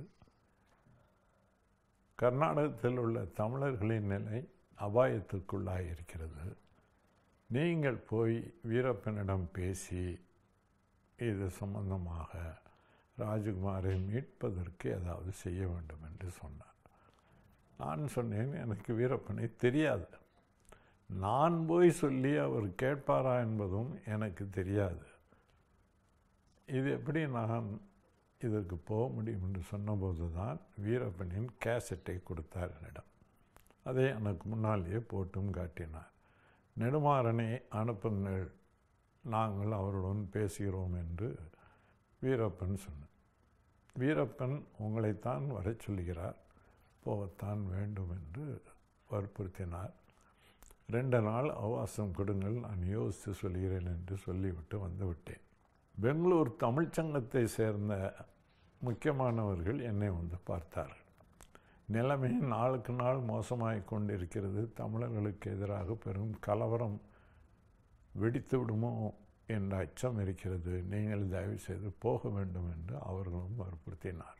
கர்நாடகத்தில் உள்ள தமிழர்களின் நிலை அபாயத்துக்குள்ளாக இருக்கிறது நீங்கள் போய் வீரப்பனிடம் பேசி இது சம்பந்தமாக ராஜகுமாரை மீட்பதற்கு ஏதாவது செய்ய வேண்டும் என்று சொன்னார் நான் சொன்னேன் எனக்கு வீரப்பனை தெரியாது நான் போய் சொல்லி அவர் கேட்பாரா என்பதும் எனக்கு தெரியாது இது எப்படி நான் இதற்கு போக முடியும் என்று சொன்னபோது தான் வீரப்பனின் கேசட்டை கொடுத்தார் என்னிடம் அதை எனக்கு முன்னாலேயே போட்டும் காட்டினார் நெடுமாறனை அனுப்புங்கள் நாங்கள் அவருடன் பேசுகிறோம் என்று வீரப்பன் சொன்னார் வீரப்பன் உங்களைத்தான் வரச் சொல்கிறார் போகத்தான் வேண்டும் என்று வற்புறுத்தினார் ரெண்டு நாள் அவகாசம் கொடுங்கள் நான் யோசித்து சொல்கிறேன் என்று சொல்லிவிட்டு வந்துவிட்டேன் பெங்களூர் தமிழ்ச்சங்கத்தை சேர்ந்த முக்கியமானவர்கள் என்னை வந்து பார்த்தார்கள் நிலைமை நாளுக்கு நாள் மோசமாகிக் கொண்டிருக்கிறது தமிழர்களுக்கு எதிராக பெரும் கலவரம் வெடித்து விடுமோ என்ற அச்சம் இருக்கிறது நீங்கள் தயவு செய்து போக வேண்டும் என்று அவர்களும் வற்புறுத்தினார்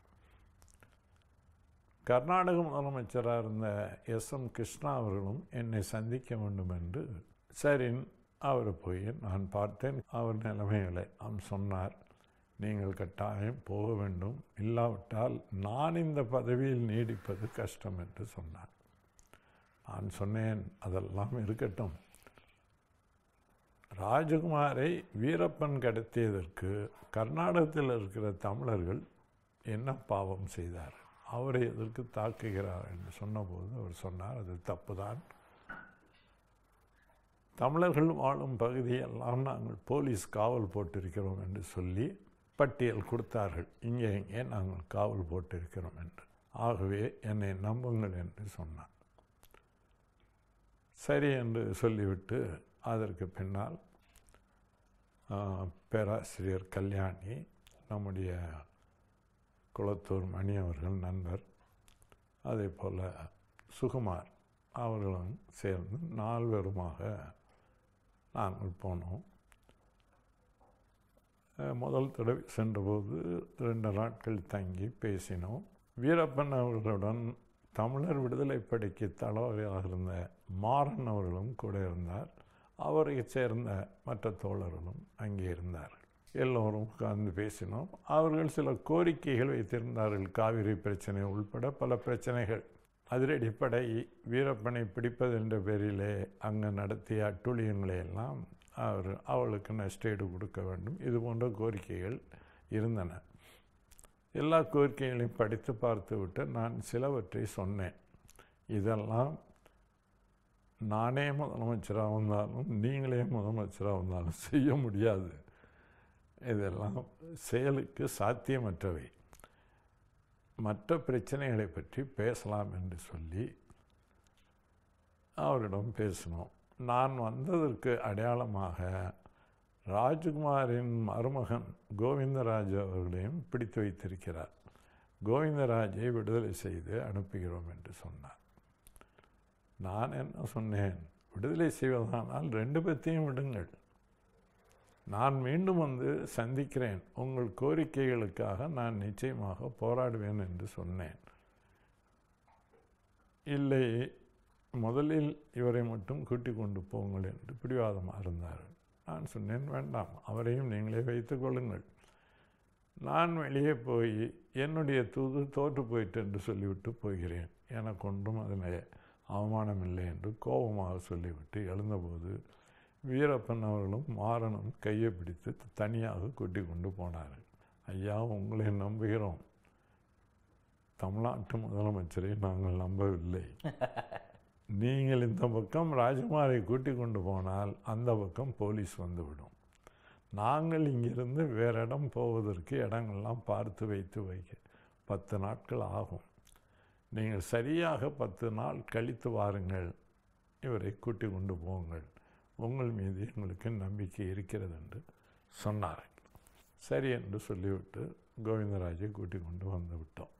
கர்நாடக முதலமைச்சராக இருந்த எஸ் எம் கிருஷ்ணா அவர்களும் என்னை சந்திக்க வேண்டும் என்று சரின் அவரை போய் நான் பார்த்தேன் அவர் நிலைமைகளை அவன் சொன்னார் நீங்கள் கட்டாயம் போக வேண்டும் இல்லாவிட்டால் நான் இந்த பதவியில் நீடிப்பது கஷ்டம் என்று சொன்னார் நான் சொன்னேன் அதெல்லாம் இருக்கட்டும் ராஜகுமாரை வீரப்பன் கடத்தியதற்கு கர்நாடகத்தில் இருக்கிற தமிழர்கள் என்ன பாவம் செய்தார் அவரை எதற்கு தாக்குகிறார் என்று சொன்னபோது அவர் சொன்னார் அது தப்புதான் தமிழர்கள் வாழும் பகுதியெல்லாம் நாங்கள் போலீஸ் காவல் போட்டிருக்கிறோம் என்று சொல்லி பட்டியல் கொடுத்தார்கள் இங்கே இங்கே நாங்கள் காவல் போட்டிருக்கிறோம் என்று ஆகவே என்னை நம்புங்கள் என்று சொன்னார் சரி என்று சொல்லிவிட்டு அதற்கு பின்னால் பேராசிரியர் கல்யாணி நம்முடைய குளத்தூர் மணி அவர்கள் நண்பர் அதே போல் சுகுமார் அவர்களும் சேர்ந்து நால்வருமாக நாங்கள் போனோம் முதல் தடவை சென்றபோது ரெண்டு நாட்கள் தங்கி பேசினோம் வீரப்பன் அவர்களுடன் தமிழர் விடுதலை படைக்கு தலைவராக இருந்த மாறன் அவர்களும் கூட இருந்தார் அவரை சேர்ந்த மற்ற தோழர்களும் அங்கே இருந்தார்கள் எல்லோரும் உட்கார்ந்து பேசினோம் அவர்கள் சில கோரிக்கைகள் வைத்திருந்தார்கள் காவிரி பிரச்சனை உள்பட பல பிரச்சனைகள் அதிரடிப்படை வீரப்பனை பிடிப்பது என்ற பேரிலே அங்கே நடத்திய அட்டுழியங்களை எல்லாம் அவர் அவளுக்கு நஷ்டீடு கொடுக்க வேண்டும் இது போன்ற கோரிக்கைகள் இருந்தன எல்லா கோரிக்கைகளையும் படித்து பார்த்து விட்டு நான் சிலவற்றை சொன்னேன் இதெல்லாம் நானே முதலமைச்சராக வந்தாலும் நீங்களே முதலமைச்சராக வந்தாலும் செய்ய முடியாது இதெல்லாம் செயலுக்கு சாத்தியமற்றவை மற்ற பிரச்சனைகளை பற்றி பேசலாம் என்று சொல்லி அவரிடம் பேசினோம் நான் வந்ததற்கு அடையாளமாக ராஜ்குமாரின் மருமகன் கோவிந்தராஜ் அவர்களையும் பிடித்து வைத்திருக்கிறார் கோவிந்தராஜை விடுதலை செய்து அனுப்புகிறோம் என்று சொன்னார் நான் என்ன சொன்னேன் விடுதலை செய்வதானால் ரெண்டு பேர்த்தையும் விடுங்கள் நான் மீண்டும் வந்து சந்திக்கிறேன் உங்கள் கோரிக்கைகளுக்காக நான் நிச்சயமாக போராடுவேன் என்று சொன்னேன் இல்லை முதலில் இவரை மட்டும் கூட்டிக் கொண்டு போங்கள் என்று பிடிவாதமாக இருந்தார் நான் சொன்னேன் வேண்டாம் அவரையும் நீங்களே வைத்துக் கொள்ளுங்கள் நான் வெளியே போய் என்னுடைய தூது தோற்று போயிட்டு என்று சொல்லிவிட்டு போகிறேன் எனக்கு ஒன்றும் அதில் அவமானம் இல்லை என்று கோபமாக சொல்லிவிட்டு எழுந்தபோது வீரப்பன் அவர்களும் மாறனும் கையை பிடித்து தனியாக கூட்டி கொண்டு போனார்கள் ஐயா உங்களை நம்புகிறோம் தமிழ்நாட்டு முதலமைச்சரை நாங்கள் நம்பவில்லை நீங்கள் இந்த பக்கம் ராஜகுமாரை கூட்டி கொண்டு போனால் அந்த பக்கம் போலீஸ் வந்துவிடும் நாங்கள் இங்கிருந்து வேற இடம் போவதற்கு இடங்கள்லாம் பார்த்து வைத்து வைக்க பத்து நாட்கள் ஆகும் நீங்கள் சரியாக பத்து நாள் கழித்து வாருங்கள் இவரை கூட்டி கொண்டு போங்கள் உங்கள் மீது எங்களுக்கு நம்பிக்கை இருக்கிறது என்று சொன்னார்கள் சரி என்று சொல்லிவிட்டு கோவிந்தராஜை கூட்டி கொண்டு வந்து விட்டோம்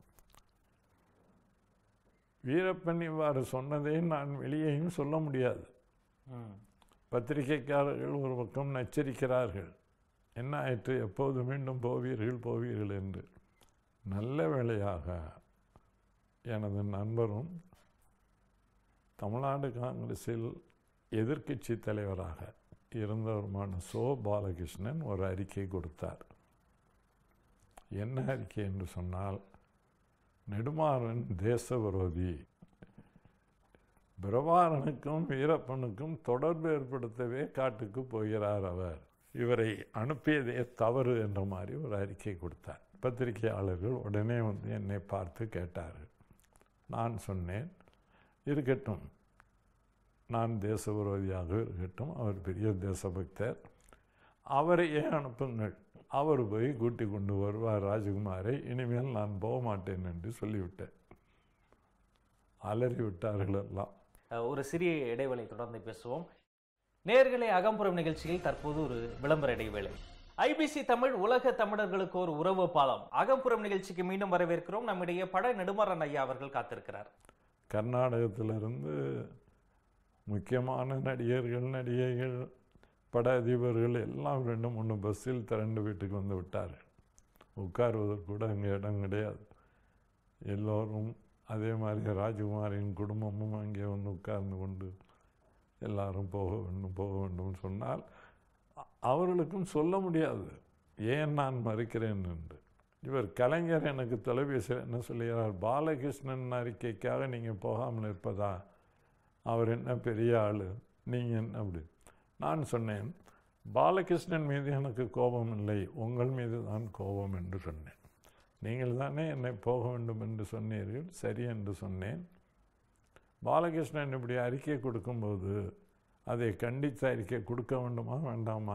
வீரப்பன் இவ்வாறு சொன்னதை நான் வெளியேயும் சொல்ல முடியாது ம் பத்திரிகைக்காரர்கள் ஒரு பக்கம் நச்சரிக்கிறார்கள் என்ன ஆயிற்று எப்போது மீண்டும் போவீர்கள் போவீர்கள் என்று நல்ல வேளையாக எனது நண்பரும் தமிழ்நாடு காங்கிரஸில் எதிர்க்கட்சி தலைவராக இருந்தவருமான சோ பாலகிருஷ்ணன் ஒரு அறிக்கை கொடுத்தார் என்ன அறிக்கை என்று சொன்னால் நெடுமாறன் தேச விரோதி பிரபாரனுக்கும் வீரப்பனுக்கும் தொடர்பு ஏற்படுத்தவே காட்டுக்கு போகிறார் அவர் இவரை அனுப்பியதே தவறு என்ற மாதிரி ஒரு அறிக்கை கொடுத்தார் பத்திரிகையாளர்கள் உடனே வந்து என்னை பார்த்து கேட்டார்கள் நான் சொன்னேன் இருக்கட்டும் நான் தேச விரோதியாக இருக்கட்டும் அவர் பெரிய தேசபக்தர் அவரையே அனுப்புங்கள் அவர் போய் கூட்டி கொண்டு வருவார் ராஜகுமாரை இனிமேல் நான் போக மாட்டேன் என்று சொல்லிவிட்டேன் அலறி விட்டார்கள் எல்லாம் அஹ், ஒரு சிறிய இடைவேளை தொடர்ந்து பேசுவோம் நேர்களை அகம்புறம் நிகழ்ச்சியில் தற்போது ஒரு விளம்பர இடைவேளை ஐபிசி தமிழ் உலக தமிழர்களுக்கு ஒரு உறவு பாலம் அகம்புறம் நிகழ்ச்சிக்கு மீண்டும் வரவேற்கிறோம் நம்மிடையே பட நெடுமாறன் ஐயா அவர்கள் காத்திருக்கிறார் கர்நாடகத்திலிருந்து முக்கியமான நடிகர்கள் நடிகைகள் பட அதிபர்கள் எல்லாம் ரெண்டு மூணு பஸ்ஸில் திரண்டு வீட்டுக்கு வந்து விட்டார்கள் உட்காருவதற்கு கூட அங்கே இடம் கிடையாது எல்லோரும் அதே மாதிரி ராஜகுமாரின் குடும்பமும் அங்கே வந்து உட்கார்ந்து கொண்டு எல்லாரும் போக வேண்டும் போக வேண்டும் சொன்னால் அ- அவர்களுக்கும் சொல்ல முடியாது ஏன் நான் மறுக்கிறேன் என்று இவர் கலைஞர் எனக்கு தொலைபேசியில் என்ன சொல்லுகிறார் பாலகிருஷ்ணன் அறிக்கைக்காக நீங்கள் போகாமல் இருப்பதா அவர் என்ன பெரிய ஆள் நீங்கள் என்ன அப்படி நான் சொன்னேன் பாலகிருஷ்ணன் மீது எனக்கு கோபம் இல்லை உங்கள் மீது தான் கோபம் என்று சொன்னேன் நீங்கள் தானே என்னை போக வேண்டும் என்று சொன்னீர்கள் சரி என்று சொன்னேன் பாலகிருஷ்ணன் இப்படி அறிக்கை கொடுக்கும்போது அதை கண்டித்த அறிக்கை கொடுக்க வேண்டுமா வேண்டாமா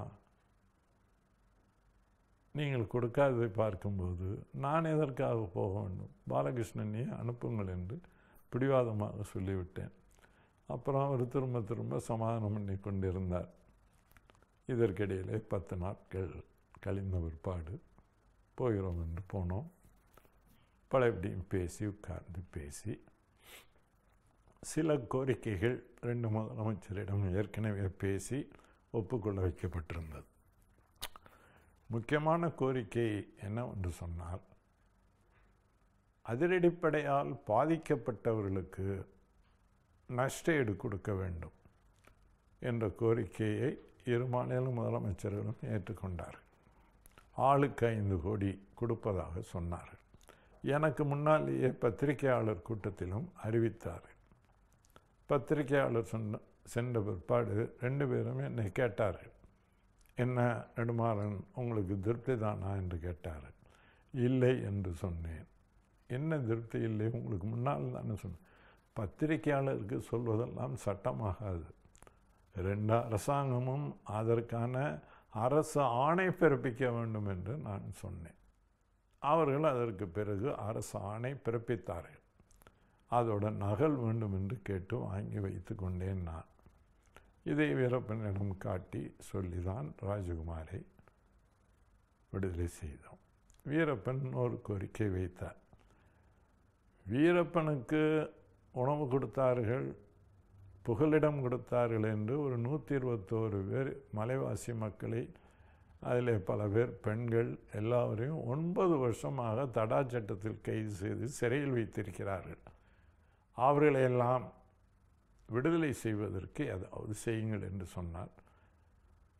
நீங்கள் கொடுக்காததை பார்க்கும்போது நான் எதற்காக போக வேண்டும் பாலகிருஷ்ணனையே அனுப்புங்கள் என்று பிடிவாதமாக சொல்லிவிட்டேன் அப்புறம் அவர் திரும்ப திரும்ப சமாதானம் பண்ணி கொண்டிருந்தார் இதற்கிடையிலே பத்து நாட்கள் கழிந்த பிற்பாடு போகிறோம் என்று போனோம் பழையபடியும் பேசி உட்கார்ந்து பேசி சில கோரிக்கைகள் ரெண்டு முதலமைச்சரிடம் ஏற்கனவே பேசி ஒப்புக்கொள்ள வைக்கப்பட்டிருந்தது முக்கியமான கோரிக்கை என்னவென்று சொன்னால் அதிரடிப்படையால் பாதிக்கப்பட்டவர்களுக்கு நஷ்டஈடு கொடுக்க வேண்டும் என்ற கோரிக்கையை இரு மாநில முதலமைச்சர்களும் ஏற்றுக்கொண்டார்கள் ஆளுக்கு ஐந்து கோடி கொடுப்பதாக சொன்னார்கள் எனக்கு முன்னாலேயே பத்திரிகையாளர் கூட்டத்திலும் அறிவித்தார்கள் பத்திரிகையாளர் சொன்ன சென்ற பிற்பாடு ரெண்டு பேரும் என்னை கேட்டார்கள் என்ன நெடுமாறன் உங்களுக்கு திருப்தி தானா என்று கேட்டார்கள் இல்லை என்று சொன்னேன் என்ன திருப்தி இல்லை உங்களுக்கு முன்னால் தானே சொன்னேன் பத்திரிகையாளருக்கு சொல்வதெல்லாம் சட்டமாகாது ரெண்டு அரசாங்கமும் அதற்கான அரசு ஆணை பிறப்பிக்க வேண்டும் என்று நான் சொன்னேன் அவர்கள் அதற்கு பிறகு அரசு ஆணை பிறப்பித்தார்கள் அதோட நகல் வேண்டும் என்று கேட்டு வாங்கி வைத்து கொண்டேன் நான் இதை வீரப்பனிடம் காட்டி சொல்லிதான் ராஜகுமாரை விடுதலை செய்தோம் வீரப்பன் ஒரு கோரிக்கை வைத்தார் வீரப்பனுக்கு உணவு கொடுத்தார்கள் புகலிடம் கொடுத்தார்கள் என்று ஒரு நூற்றி இருபத்தோரு பேர் மலைவாசி மக்களை அதில் பல பேர் பெண்கள் எல்லாவரையும் ஒன்பது வருஷமாக தடா சட்டத்தில் கைது செய்து சிறையில் வைத்திருக்கிறார்கள் அவர்களையெல்லாம் விடுதலை செய்வதற்கு ஏதாவது செய்யுங்கள் என்று சொன்னார்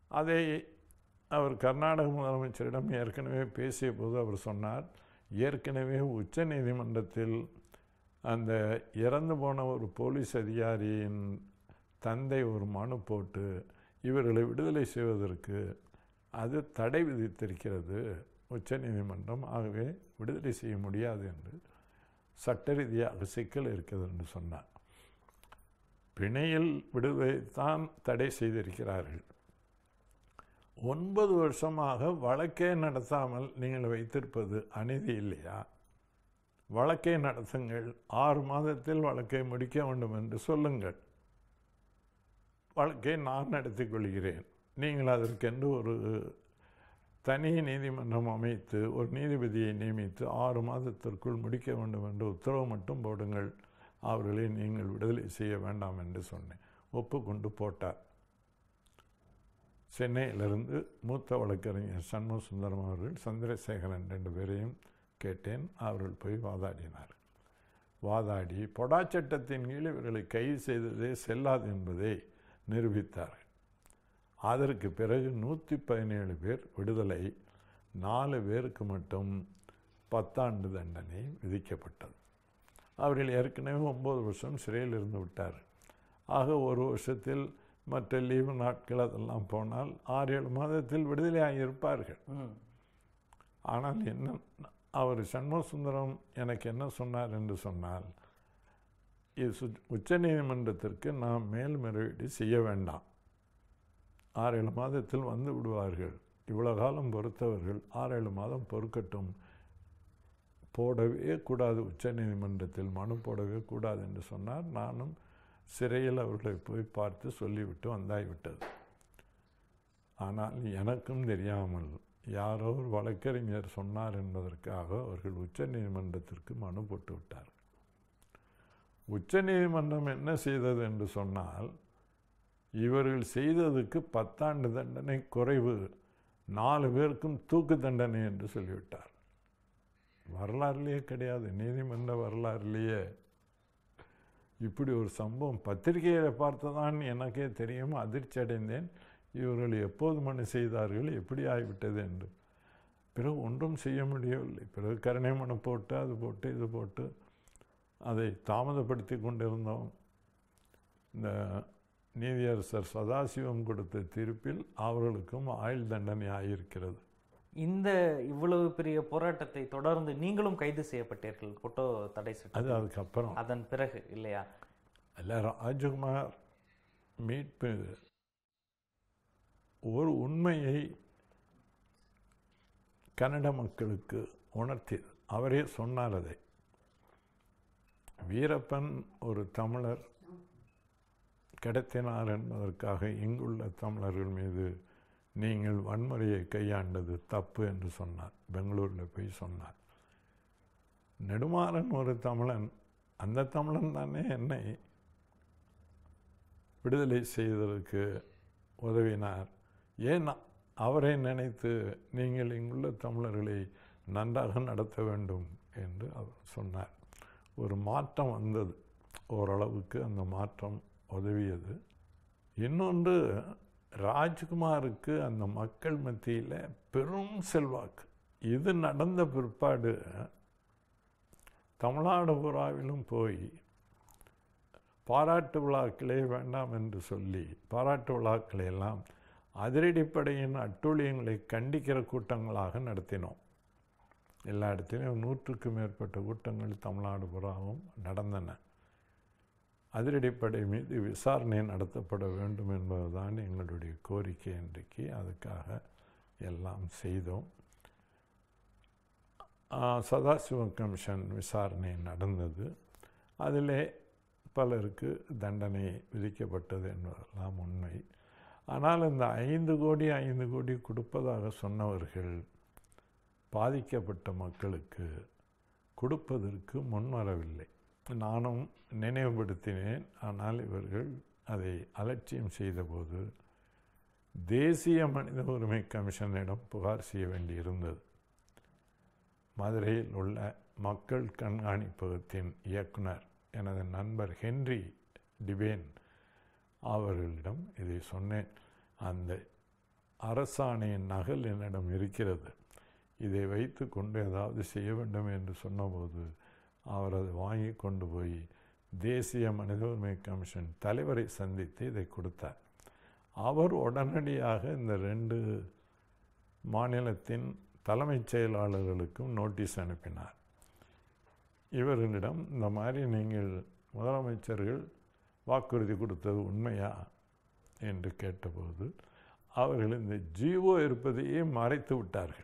அதை அவர் கர்நாடக முதலமைச்சரிடம் ஏற்கனவே பேசிய போது அவர் சொன்னார் ஏற்கனவே உச்ச நீதிமன்றத்தில் அந்த இறந்து போன ஒரு போலீஸ் அதிகாரியின் தந்தை ஒரு மனு போட்டு இவர்களை விடுதலை செய்வதற்கு அது தடை விதித்திருக்கிறது உச்ச நீதிமன்றம் ஆகவே விடுதலை செய்ய முடியாது என்று சட்ட ரீதியாக சிக்கல் இருக்கிறது என்று சொன்னார் பிணையில் விடுதலை தான் தடை செய்திருக்கிறார்கள் ஒன்பது வருஷமாக வழக்கே நடத்தாமல் நீங்கள் வைத்திருப்பது அநீதி இல்லையா வழக்கை நடத்துங்கள் ஆறு மாதத்தில் வழக்கை முடிக்க வேண்டும் என்று சொல்லுங்கள் வழக்கை நான் நடத்திக் கொள்கிறேன் நீங்கள் அதற்கென்று ஒரு தனி நீதிமன்றம் அமைத்து ஒரு நீதிபதியை நியமித்து ஆறு மாதத்திற்குள் முடிக்க வேண்டும் என்று உத்தரவு மட்டும் போடுங்கள் அவர்களை நீங்கள் விடுதலை செய்ய வேண்டாம் என்று சொன்னேன் ஒப்புக்கொண்டு போட்டார் சென்னையிலிருந்து மூத்த வழக்கறிஞர் சண்முக சுந்தரம் அவர்கள் சந்திரசேகரன் ரெண்டு பேரையும் கேட்டேன் அவர்கள் போய் வாதாடினார் வாதாடி பொடா சட்டத்தின் கீழ் இவர்களை கைது செய்ததே செல்லாது என்பதை நிரூபித்தார்கள் அதற்கு பிறகு நூற்றி பதினேழு பேர் விடுதலை நாலு பேருக்கு மட்டும் பத்தாண்டு தண்டனை விதிக்கப்பட்டது அவர்கள் ஏற்கனவே ஒம்பது வருஷம் சிறையில் இருந்து விட்டார் ஆக ஒரு வருஷத்தில் மற்ற லீவு நாட்கள் அதெல்லாம் போனால் ஆறு ஏழு மாதத்தில் விடுதலையாக இருப்பார்கள் ம் ஆனால் என்ன அவர் சண்முக சுந்தரம் எனக்கு என்ன சொன்னார் என்று சொன்னால் இது சு- உச்சநீதிமன்றத்திற்கு நாம் மேல்முறையீடு செய்ய வேண்டாம் ஆறு ஏழு மாதத்தில் வந்து விடுவார்கள் இவ்வளோ காலம் பொறுத்தவர்கள் ஆறு ஏழு மாதம் பொறுக்கட்டும் போடவே கூடாது உச்சநீதிமன்றத்தில் மனு போடவே கூடாது என்று சொன்னார் நானும் சிறையில் அவர்களை போய் பார்த்து சொல்லிவிட்டு வந்தாய்விட்டது ஆனால் எனக்கும் தெரியாமல் யாரோ ஒரு வழக்கறிஞர் சொன்னார் என்பதற்காக அவர்கள் உச்சநீதிமன்றத்திற்கு மனு போட்டு விட்டார் உச்சநீதிமன்றம் என்ன செய்தது என்று சொன்னால் இவர்கள் செய்ததுக்கு பத்தாண்டு தண்டனை குறைவு நாலு பேருக்கும் தூக்கு தண்டனை என்று சொல்லிவிட்டார் வரலாறுலேயே கிடையாது நீதிமன்ற வரலாறுலேயே இப்படி ஒரு சம்பவம் பத்திரிகையில் பார்த்ததான் எனக்கே தெரியும் அதிர்ச்சி அடைந்தேன் இவர்கள் எப்போது மனு செய்தார்கள் எப்படி ஆகிவிட்டது என்று பிறகு ஒன்றும் செய்ய முடியவில்லை பிறகு கருணை மனு போட்டு அது போட்டு இது போட்டு அதை தாமதப்படுத்தி கொண்டிருந்தோம் இந்த நீதியரசர் சதாசிவம் கொடுத்த தீர்ப்பில் அவர்களுக்கும் ஆயுள் தண்டனை ஆகியிருக்கிறது இந்த இவ்வளவு பெரிய போராட்டத்தை தொடர்ந்து நீங்களும் கைது செய்யப்பட்டீர்கள் போட்டோ தடை அது சட்டம் அதுக்கப்புறம் அதன் பிறகு இல்லையா அல்ல ராஜகுமார் மீட்பு ஒரு உண்மையை கன்னட மக்களுக்கு உணர்த்தியது அவரே சொன்னார் அதை வீரப்பன் ஒரு தமிழர் கடத்தினார் என்பதற்காக இங்குள்ள தமிழர்கள் மீது நீங்கள் வன்முறையை கையாண்டது தப்பு என்று சொன்னார் பெங்களூரில் போய் சொன்னார் நெடுமாறன் ஒரு தமிழன் அந்த தமிழன் தானே என்னை விடுதலை செய்வதற்கு உதவினார் ஏன் அவரை நினைத்து நீங்கள் இங்குள்ள தமிழர்களை நன்றாக நடத்த வேண்டும் என்று அவர் சொன்னார் ஒரு மாற்றம் வந்தது ஓரளவுக்கு அந்த மாற்றம் உதவியது இன்னொன்று ராஜ்குமாருக்கு அந்த மக்கள் மத்தியில் பெரும் செல்வாக்கு இது நடந்த பிற்பாடு தமிழ்நாடு புறாவிலும் போய் பாராட்டு விழாக்களே வேண்டாம் என்று சொல்லி பாராட்டு விழாக்களை எல்லாம் அதிரடிப்படையின் அட்டூழியங்களை கண்டிக்கிற கூட்டங்களாக நடத்தினோம் எல்லா இடத்துலையும் நூற்றுக்கும் மேற்பட்ட கூட்டங்கள் தமிழ்நாடு புறாவும் நடந்தன அதிரடிப்படை மீது விசாரணை நடத்தப்பட வேண்டும் என்பதுதான் எங்களுடைய கோரிக்கை இன்றைக்கு அதுக்காக எல்லாம் செய்தோம் ஆ, சதாசிவம் கமிஷன் விசாரணை நடந்தது அதிலே பலருக்கு தண்டனை விதிக்கப்பட்டது என்பதெல்லாம் உண்மை ஆனால் இந்த ஐந்து கோடி ஐந்து கோடி கொடுப்பதாக சொன்னவர்கள் பாதிக்கப்பட்ட மக்களுக்கு கொடுப்பதற்கு முன்வரவில்லை நானும் நினைவுபடுத்தினேன் ஆனால் இவர்கள் அதை அலட்சியம் செய்தபோது தேசிய மனித உரிமை கமிஷனிடம் புகார் செய்ய வேண்டியிருந்தது மதுரையில் உள்ள மக்கள் கண்காணிப்பகத்தின் இயக்குனர் எனது நண்பர் ஹென்றி டிபேன் அவர்களிடம் இதை சொன்னேன் அந்த அரசாணையின் நகல் என்னிடம் இருக்கிறது இதை வைத்து கொண்டு ஏதாவது செய்ய வேண்டும் என்று சொன்னபோது அவர் அதை வாங்கி கொண்டு போய் தேசிய மனித உரிமை கமிஷன் தலைவரை சந்தித்து இதை கொடுத்தார் அவர் உடனடியாக இந்த ரெண்டு மாநிலத்தின் தலைமைச் செயலாளர்களுக்கும் நோட்டீஸ் அனுப்பினார் இவர்களிடம் இந்த மாதிரி நீங்கள் முதலமைச்சர்கள் வாக்குறுதி கொடுத்தது உண்மையா என்று கேட்டபோது அவர்கள் இந்த ஜீவோ இருப்பதையே மறைத்து விட்டார்கள்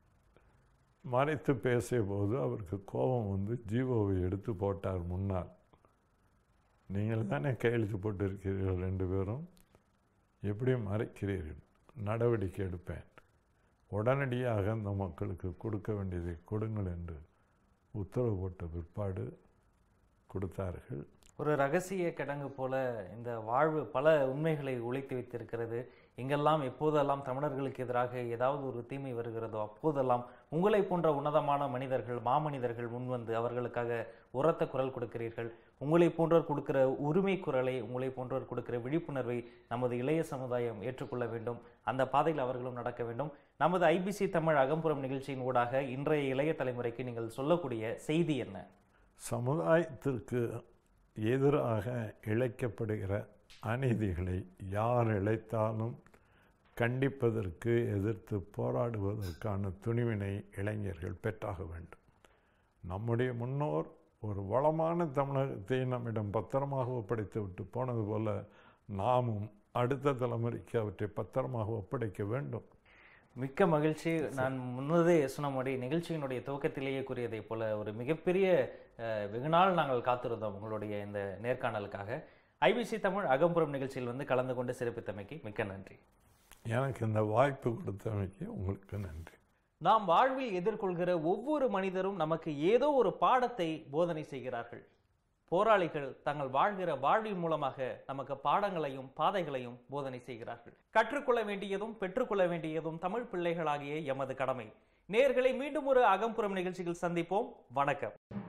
மறைத்து பேசிய போது அவருக்கு கோபம் வந்து ஜீவோவை எடுத்து போட்டார் முன்னால் நீங்கள் தானே கையெழுத்து போட்டிருக்கிறீர்கள் ரெண்டு பேரும் எப்படி மறைக்கிறீர்கள் நடவடிக்கை எடுப்பேன் உடனடியாக அந்த மக்களுக்கு கொடுக்க வேண்டியதை கொடுங்கள் என்று உத்தரவு போட்ட பிற்பாடு கொடுத்தார்கள் ஒரு ரகசிய கிடங்கு போல இந்த வாழ்வு பல உண்மைகளை ஒழித்து வைத்திருக்கிறது எங்கெல்லாம் எப்போதெல்லாம் தமிழர்களுக்கு எதிராக ஏதாவது ஒரு தீமை வருகிறதோ அப்போதெல்லாம் உங்களை போன்ற உன்னதமான மனிதர்கள் மாமனிதர்கள் முன்வந்து அவர்களுக்காக உரத்த குரல் கொடுக்கிறீர்கள் உங்களை போன்றோர் கொடுக்கிற உரிமை குரலை உங்களை போன்றோர் கொடுக்கிற விழிப்புணர்வை நமது இளைய சமுதாயம் ஏற்றுக்கொள்ள வேண்டும் அந்த பாதையில் அவர்களும் நடக்க வேண்டும் நமது ஐபிசி தமிழ் அகம்புறம் நிகழ்ச்சியின் ஊடாக இன்றைய இளைய தலைமுறைக்கு நீங்கள் சொல்லக்கூடிய செய்தி என்ன சமுதாயத்திற்கு எதிராக இழைக்கப்படுகிற அநீதிகளை யார் இழைத்தாலும் கண்டிப்பதற்கு எதிர்த்து போராடுவதற்கான துணிவினை இளைஞர்கள் பெற்றாக வேண்டும் நம்முடைய முன்னோர் ஒரு வளமான தமிழகத்தை நம்மிடம் பத்திரமாக ஒப்படைத்து விட்டு போனது போல நாமும் அடுத்த தலைமுறைக்கு அவற்றை பத்திரமாக ஒப்படைக்க வேண்டும் மிக்க மகிழ்ச்சி நான் முன்னதே சொன்னபடி நிகழ்ச்சியினுடைய துவக்கத்திலேயே கூறியதைப் போல ஒரு மிகப்பெரிய அஹ், வெகுநாள் நாங்கள் காத்திருந்தோம் உங்களுடைய இந்த நேர்காணலுக்காக ஐபிசி தமிழ் அகம்புறம் நிகழ்ச்சியில் வந்து கலந்து கொண்டு சிறப்பித்தமைக்கு மிக்க நன்றி எனக்கு இந்த வாய்ப்பு கொடுத்தமைக்கு உங்களுக்கு நன்றி நாம் வாழ்வில் எதிர்கொள்கிற ஒவ்வொரு மனிதரும் நமக்கு ஏதோ ஒரு பாடத்தை போதனை செய்கிறார்கள் போராளிகள் தங்கள் வாழ்கிற வாழ்வின் மூலமாக நமக்கு பாடங்களையும் பாதைகளையும் போதனை செய்கிறார்கள் கற்றுக்கொள்ள வேண்டியதும் பெற்றுக்கொள்ள வேண்டியதும் தமிழ் பிள்ளைகளாகிய எமது கடமை நேர்களை மீண்டும் ஒரு அகம்புறம் நிகழ்ச்சியில் சந்திப்போம் வணக்கம்